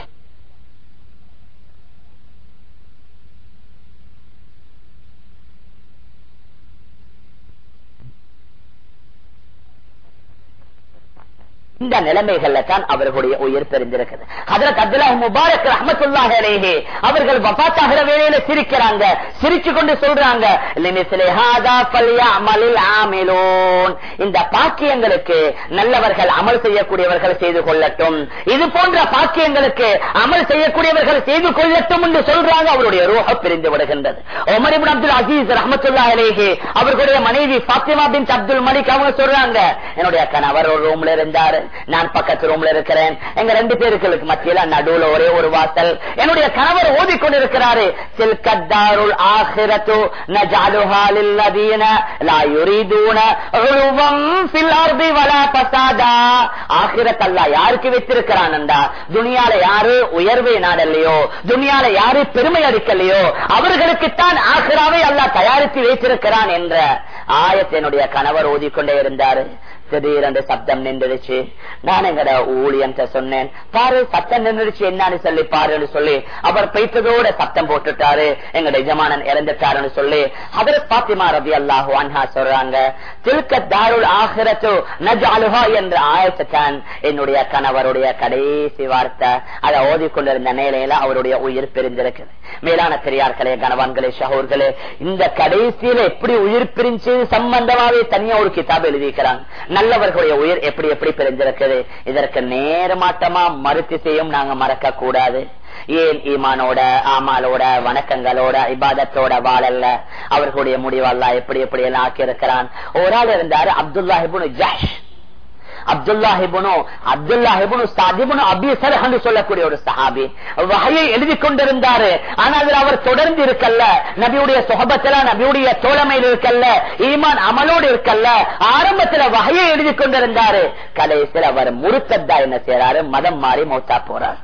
இந்த நிலைமைகள்ல தான் அவர்களுடைய உயிர் பெருந்திருக்கிறது ஹதரத் அப்துல்லாஹ் முபாரக் ரஹமத்துல்லாஹி அலைஹி அவர்கள் வஃபாத்தாகிற வேளையில சிரிக்கிறாங்க சிரிச்சு கொண்டு சொல்றாங்க லிமிஸ்லி ஹாதா ஃபல்யஅமலில் ஆமிலூன் இந்த பாக்கியங்களுக்கு நல்லவர்கள் அமல் செய்யக்கூடியவர்கள் செய்து கொள்ளட்டும் இது போன்ற பாக்கியங்களுக்கு அமல் செய்யக்கூடியவர்கள் செய்து கொள்ளட்டும் என்று சொல்றாங்க அவருடைய ரூஹ பிரிந்து விடுகின்றது உமர் இப்னு அப்துல் அசீஸ் ரஹமத்துல்லாஹி அலைஹி அவர்களுடைய மனைவி ஃபாத்திமா பின் அப்துல் மலிக் அவங்க சொல்றாங்க என்னுடைய கணவர் ஒரு ரூம்ல இருந்தாரு நான் பக்கத்து ரூம்ல இருக்கிறேன் எங்க ரெண்டு பேருக்கு மத்தியில நடுவுல ஒரே ஒரு வாசல் என்னுடைய கணவர் ஓதிக்கொண்டிருக்கிறாரு சில்கத்தாருள் ஆஹிரத்து நஜாலுஹா லில்லதீன லா யுரீதூன உலுவம் ஃபில் அர்தி வலா ஃபசாதா ஆஹிரத் அல்லாஹ் யாருக்கு வைத்திருக்கிறான்டா துனியால யாரு உயர்வை நாடல்லையோ துனியால யாரு பெருமை அடிக்கலையோ அவர்களுக்குத்தான் ஆஹிராவை அல்லாஹ் தயாரித்து வைத்திருக்கிறான் என்ற ஆயத்தினுடைய கணவர் ஓதிக்கொண்டே இருந்தாரு திடீரென்று சப்தம் நின்றுடுச்சு நான் எங்கட ஊழியன்ட்ட சொன்னேன் பாரு சத்தம் நின்றுடுச்சு என்னன்னு சொல்லி பாருன்னு சொல்லி அவர் பெய்த்ததோட சத்தம் போட்டுட்டாரு எங்கட எஜமானன் இறந்துட்டாருன்னு சொல்லி அவர் பாத்திமா ரபி அல்லாஹு அன்ஹா சொல்றாங்க திருக்க தாருள் ஆகிரத்து நஜாலுஹா என்ற ஆயத்தான் என்னுடைய கணவருடைய கடைசி வார்த்தை அதை ஓதிக்கொண்டிருந்த நிலையில அவருடைய உயிர் பிரிந்திருக்கு மேலான பெரியார்களே கணவான்களே ஷஹூர்களே இந்த கடைசியில எப்படி உயிர் பிரிஞ்சு சம்பந்தமாவே தனியா ஒரு கிதாப் எழுதிக்கிறாங்க நல்லவர்களுடைய உயிர் எப்படி எப்படி பிரிஞ்சிருக்குது இதற்கு நேர்மாட்டமா மறுத்து செய்யும் நாங்க மறக்க கூடாது ஏன் ஈமானோட ஆமாலோட வணக்கங்களோட இபாதத்தோட வாழல்ல அவர்களுடைய முடிவல்லா எப்படி எப்படி எல்லாம் ஆக்கி இருக்கிறான் ஒரு ஆள் இருந்தாரு அப்துல்லாஹிபுன் ஜாஷ் அப்துல்லாஹிபுனோ அப்துல்லாஹிபுனு சாதிபுனு அபிசர் என்று சொல்லக்கூடிய ஒரு சஹாபி வகையை எழுதி கொண்டிருந்தாரு ஆனால் அவர் தொடர்ந்து இருக்கல்ல நபியுடைய சுகபத்துல நபியுடைய தோழமையில் இருக்கல்ல ஈமான் அமலோடு இருக்கல்ல ஆரம்பத்துல வகையை எழுதி கொண்டிருந்தாரு கடைசியில் அவர் முறுத்தத்தா என்ன செய்யறாரு மதம் மாறி மௌத்தா போறார்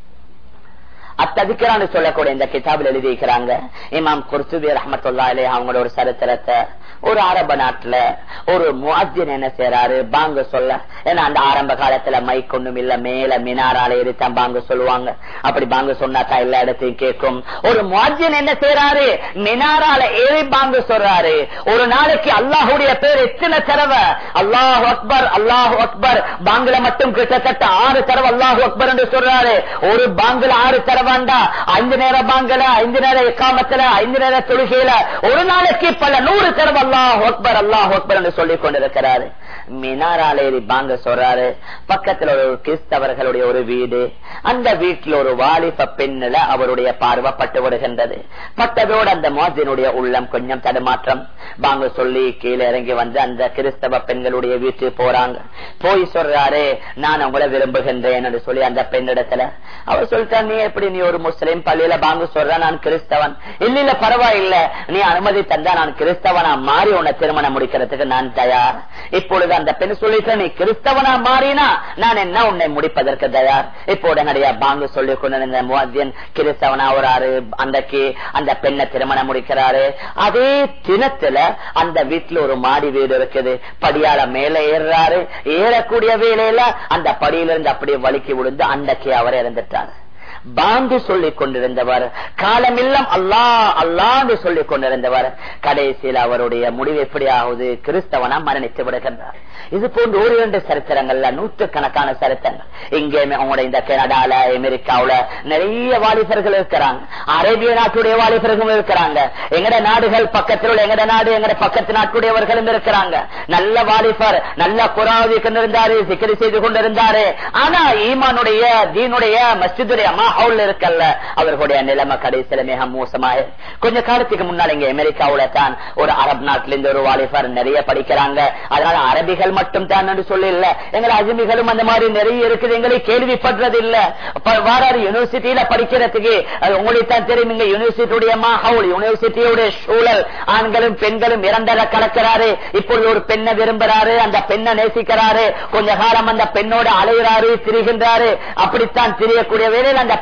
அத்ததுக்கிறான்னு சொல்லக்கூடிய இந்த கிதாபில் எழுதியிருக்கிறாங்க இமாம் குர்சுபி ரஹமத்துல்லா அலே அவங்களோட ஒரு சரித்திரத்தை ஒரு அரப நாட்டுல ஒரு முஅத்தின் என்ன செய்யறாரு பாங்க சொல்ல ஏன்னா அந்த ஆரம்ப காலத்துல மைக் ஒண்ணும் இல்ல மேல மினாரால ஏறித்தான் பாங்க சொல்லுவாங்க அப்படி பாங்க சொன்னாக்கா எல்லா இடத்தையும் கேட்கும் ஒரு முஅத்தின் என்ன செய்யறாரு மினாரால ஏறி பாங்க சொல்றாரு ஒரு நாளைக்கு அல்லாஹுடைய பேர் எத்தனை தடவை அல்லாஹ் அக்பர் அல்லாஹ் அக்பர் பாங்கில மட்டும் கிட்டத்தட்ட ஆறு தடவை அல்லாஹ் அக்பர் என்று சொல்றாரு ஒரு பாங்கில ஆறு தடவாண்டா ஐந்து நேர பாங்கல ஐந்து நேர எக்காமத்துல ஐந்து நேர தொழுகையில ஒரு நாளைக்கு பல நூறு தடவை அல்லாஹ் அக்பர் அல்லாஹ் அக்பர் என்று சொல்லிக் கொண்டிருக்கிறாரு மினாராலேரி பாங்க சொல்றாரு பக்கத்துல ஒரு கிறிஸ்தவர்களுடைய ஒரு வீடு அந்த வீட்டில் ஒரு வாலிப பெண்ணுல அவருடைய பார்வை பட்டு விடுகின்றது பட்டதோடு அந்த மோஜினுடைய உள்ளம் கொஞ்சம் தடுமாற்றம் பாங்க சொல்லி கீழே இறங்கி வந்து அந்த கிறிஸ்தவ பெண்களுடைய வீட்டுக்கு போறாங்க போய் சொல்றாரு நான் உங்களை விரும்புகின்றேன் என்று சொல்லி அந்த பெண்ணிடத்துல அவர் சொல்லிட்டா நீ எப்படி நீ ஒரு முஸ்லீம் பள்ளியில பாங்க சொல்ற நான் கிறிஸ்தவன் இல்ல இல்ல பரவாயில்ல நீ அனுமதி தந்தா நான் கிறிஸ்தவனா மாறி உன்னை திருமணம் முடிக்கிறதுக்கு நான் தயார் இப்பொழுது அந்த பெண் சொல்லிட்டு நீ கிறிஸ்தவனா மாறினா நான் என்ன உன்னை முடிப்பதற்கு தயார் இப்போ உடனடியா பாங்கு சொல்லி கொண்டிருந்த முவத்தியன் கிறிஸ்தவனா வராரு அன்றைக்கு அந்த பெண்ணை திருமணம் முடிக்கிறாரு அதே தினத்துல அந்த வீட்டுல ஒரு மாடி வீடு இருக்குது படியால மேல ஏறுறாரு ஏறக்கூடிய வேலையில அந்த படியிலிருந்து அப்படியே வலிக்கி விழுந்து அன்றைக்கு அவர் இறந்துட்டாரு பாங்கு சொல்லிக் கொண்டிருந்தவர் காலமில்லம் அல்லா அல்லாண்டு சொல்லிக் கொண்டிருந்தவர் கடைசியில் அவருடைய முடிவு எப்படி ஆகுது கிறிஸ்தவனா மரணித்து விடுகின்றார் இது போன்ற ஒரு இரண்டு சரித்திரங்கள்ல நூற்றுக்கணக்கான சரித்திரங்கள் இங்கேயுமே உங்களுடைய இந்த கனடால அமெரிக்காவுல நிறைய வாலிபர்கள் இருக்கிறாங்க அரேபிய நாட்டுடைய வாலிபர்களும் இருக்கிறாங்க எங்கட நாடுகள் பக்கத்தில் உள்ள எங்கட நாடு எங்கட பக்கத்து நாட்டுடையவர்களும் இருக்கிறாங்க நல்ல வாலிபர் நல்ல குராவி கொண்டிருந்தாரு சிக்கரி செய்து கொண்டிருந்தாரு ஆனா ஈமானுடைய தீனுடைய மஸ்ஜிதுடைய மாஹவுல் இருக்கல்ல அவர்களுடைய நிலைமை கடைசியில மிக மோசமாக கொஞ்ச காலத்துக்கு முன்னால் இங்க அமெரிக்காவுல தான் ஒரு அரபு நாட்டில இருந்து ஒரு வாலிபர் நிறைய படிக்கிறாங்க அதனால அரபிகள் மட்டும் தான் என்று சொல்லி இல்ல எங்களை அஜிமிகளும் அந்த மாதிரி நிறைய இருக்குது எங்களை கேள்விப்படுறது இல்ல வாராரு யூனிவர்சிட்டியில படிக்கிறதுக்கு அது உங்களுக்கு தான் தெரியும் இங்க யூனிவர்சிட்டியுடைய மாஹவுல் யூனிவர்சிட்டியுடைய சூழல் ஆண்களும் பெண்களும் இரண்டரை கலக்கிறாரு இப்பொழுது ஒரு பெண்ணை விரும்புறாரு அந்த பெண்ணை நேசிக்கிறாரு கொஞ்ச காலம் அந்த பெண்ணோட அலைகிறாரு திரிகின்றாரு அப்படித்தான் திரியக்கூடிய வேலையில் அந்த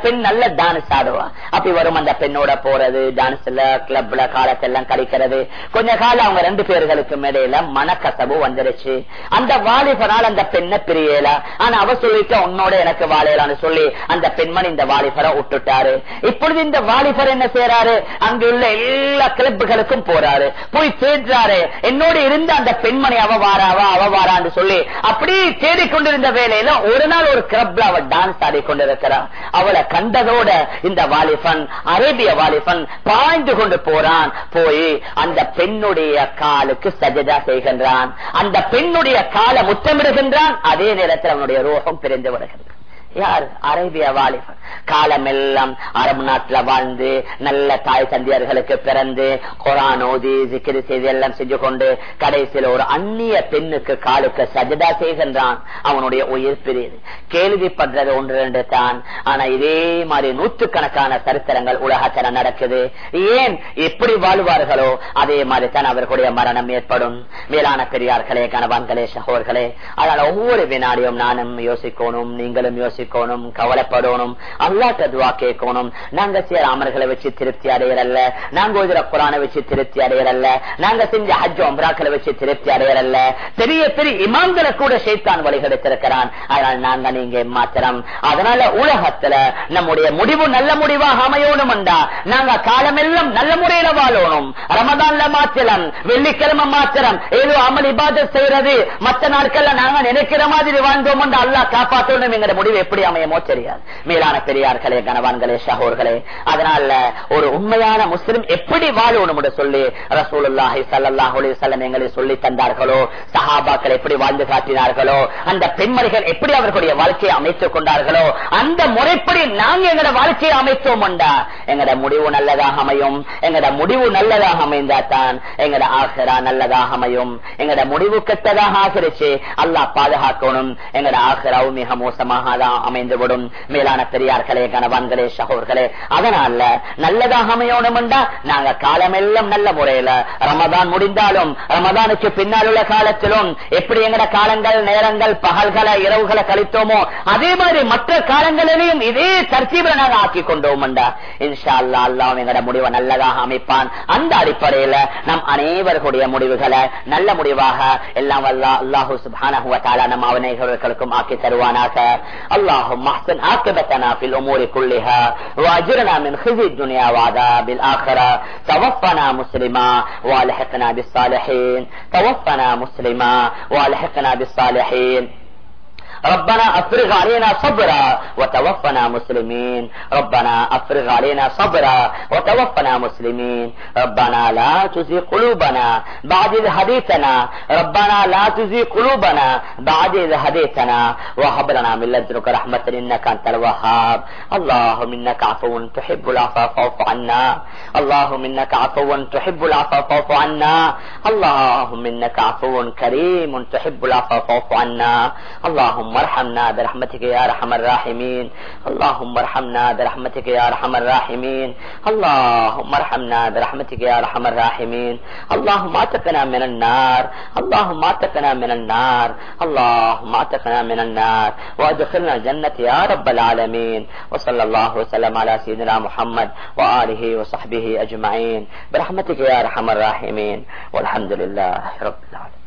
பெண் நல்ல டான்ஸ் ஆடுவா அப்படி வரும் அந்த பெண்ணோட போறது டான்ஸ்ல கிளப்ல காலத்தெல்லாம் கழிக்கிறது கொஞ்ச காலம் அவங்க ரெண்டு பேர்களுக்கு இடையில மனக்கசவு வந்துருச்சு அந்த வாலிபனால் அந்த பெண்ணை பிரியல ஆனா அவ சொல்லிட்டு உன்னோட எனக்கு வாழையலான்னு சொல்லி அந்த பெண்மணி இந்த வாலிபரை விட்டுட்டாரு இப்பொழுது இந்த வாலிபர் என்ன செய்யறாரு அங்குள்ள எல்லா கிளப்புகளுக்கும் போறாரு போய் தேடுறாரு என்னோட இருந்த அந்த பெண்மணி அவ வாராவா அவ வாரான்னு சொல்லி அப்படி தேடிக்கொண்டிருந்த வேலையில ஒரு நாள் ஒரு கிளப்ல அவ டான்ஸ் ஆடி கொண்டிருக்கிறார் அவளை கண்டதோட இந்த வாலிபன் அரேபிய வாலிபன் பாய்ந்து கொண்டு போறான் போய் அந்த பெண்ணுடைய காலுக்கு சஜதா செய்கின்றான் அந்த பெண்ணுடைய காலை முத்தமிடுகின்றான் அதே நேரத்தில் அவனுடைய ரோகம் பிரிந்து வருகின்றான் யார் அரேபிய வாலிபன் காலமெல்லாம் அரபு நாட்டுல வாழ்ந்து நல்ல தாய் தந்தையர்களுக்கு பிறந்து குரான் ஓதி சிக்கிரி செய்தி எல்லாம் செஞ்சு கொண்டு கடைசியில் ஒரு அந்நிய பெண்ணுக்கு காலுக்கு சஜதா செய்கின்றான் அவனுடைய உயிர் பிரியுது கேள்விப்படுறது ஒன்று ரெண்டு தான் ஆனா இதே மாதிரி நூற்றுக்கணக்கான சரித்திரங்கள் உலகத்தில் நடக்குது ஏன் எப்படி வாழ்வார்களோ அதே மாதிரி தான் அவர்களுடைய மரணம் ஏற்படும் மேலான பெரியார்களே கணவான்களே சகோர்களே அதனால ஒவ்வொரு வினாடியும் நானும் யோசிக்கணும் நீங்களும் யோசிக்கணும் கவலைப்படணும் அல்லாட்ட துவா கேட்கணும் நாங்க செய்யற அமர்களை வச்சு திருப்தி அடையறல்ல நாங்க ஓதுற குரானை வச்சு திருப்தி அடையறல்ல நாங்க செஞ்ச ஹஜ் ஒம்ராக்களை வச்சு திருப்தி அடையறல்ல பெரிய பெரிய இமாம்களை கூட ஷைத்தான் வழிகெடுத்திருக்கிறான் அதனால நாங்க நீங்க மாத்திரம் அதனால உலகத்துல நம்முடைய முடிவு நல்ல முடிவாக அமையணும் நாங்க காலமெல்லாம் நல்ல முறையில வாழணும் ரமதான்ல மாத்திரம் வெள்ளிக்கிழமை மாத்திரம் ஏதோ அமல் இபாதத் செய்யறது மற்ற நாட்கள்ல நாங்க நினைக்கிற மாதிரி வாழ்ந்தோம் அல்லா காப்பாற்றணும் எங்க முடிவு எப்படி அமையமோ தெரியாது மேலான பெரியார்களே கனவான்களே ஷஹோர்களே அதனால ஒரு உண்மையான முஸ்லிம் எப்படி வாழணும் சொல்லி ரசூலுல்லாஹி சல்லாஹ் அலிசல்லம் எங்களை சொல்லி தந்தார்களோ சஹாபாக்கள் எப்படி வாழ்ந்து காட்டினார்களோ அந்த பெண்மணிகள் எப்படி அவர்களுடைய வாழ்க்கையை அமைத்துக் கொண்டார்களோ அந்த முறைப்படி நாங்க எங்களோட வாழ்க்கையை அமைத்தோம் எங்கட முடிவு நல்லதாக அமையும் எங்கட முடிவு நல்லதாக அமைந்தாத்தான் எங்கட ஆசரா நல்லதாக அமையும் எங்கட முடிவு கெட்டதாக ஆசிரிச்சு அல்லாஹ் பாதுகாக்கணும் எங்கட ஆசராவும் மிக மோசமாக தான் அமைந்துவிடும் மேலான பெரியார்களே கணவான்களே சகோர்களே அதனால நல்லதாக அமையணும் நாங்க காலமெல்லாம் நல்ல முறையில ரமதான் முடிந்தாலும் ரமதானுக்கு பின்னால் உள்ள காலத்திலும் எப்படி எங்கட காலங்கள் நேரங்கள் பகல்களை இரவுகளை கழித்தோமோ அதே மாதிரி மற்ற காலங்களிலையும் இதே தர்த்தீப நாங்க ஆக்கி கொண்டோம் இன்ஷா அல்லா அல்லாம் எங்கட முடிவை நல்லதாக அமைப்பான் அந்த அடிப்படையில நம் அனைவர்களுடைய முடிவுகளை நல்ல முடிவாக எல்லாம் வல்லா அல்லாஹூ சுபான நம் அவனைகளுக்கும் ஆக்கி தருவானாக اللهم احسن عاقبتنا في الامور كلها واجرنا من خزي الدنيا وعذاب الاخره توفنا مسلما والحقنا بالصالحين توفنا مسلما والحقنا بالصالحين ربنا افرغ علينا صبرا وتوفنا مسلمين ربنا افرغ علينا صبرا وتوفنا مسلمين ربنا لا تزغ قلوبنا بعد إذ هديتنا ربنا لا تزغ قلوبنا بعد إذ هديتنا وهب لنا من لدنك رحمة إنك أنت الوهاب اللهم إنك عفو تحب العفو فاعف عنا اللهم إنك عفو تحب العفو فاعف عنا اللهم إنك عفو كريم تحب العفو فاعف عنا اللهم اللهم ارحمنا برحمتك يا ارحم الراحمين اللهم ارحمنا برحمتك يا ارحم الراحمين اللهم ارحمنا برحمتك يا ارحم الراحمين اللهم اعتقنا من النار اللهم اعتقنا من النار اللهم اعتقنا من النار وادخلنا الجنة يا رب العالمين وصلى الله وسلم على سيدنا محمد وآله وصحبه أجمعين برحمتك يا أرحم الراحمين والحمد لله رب العالمين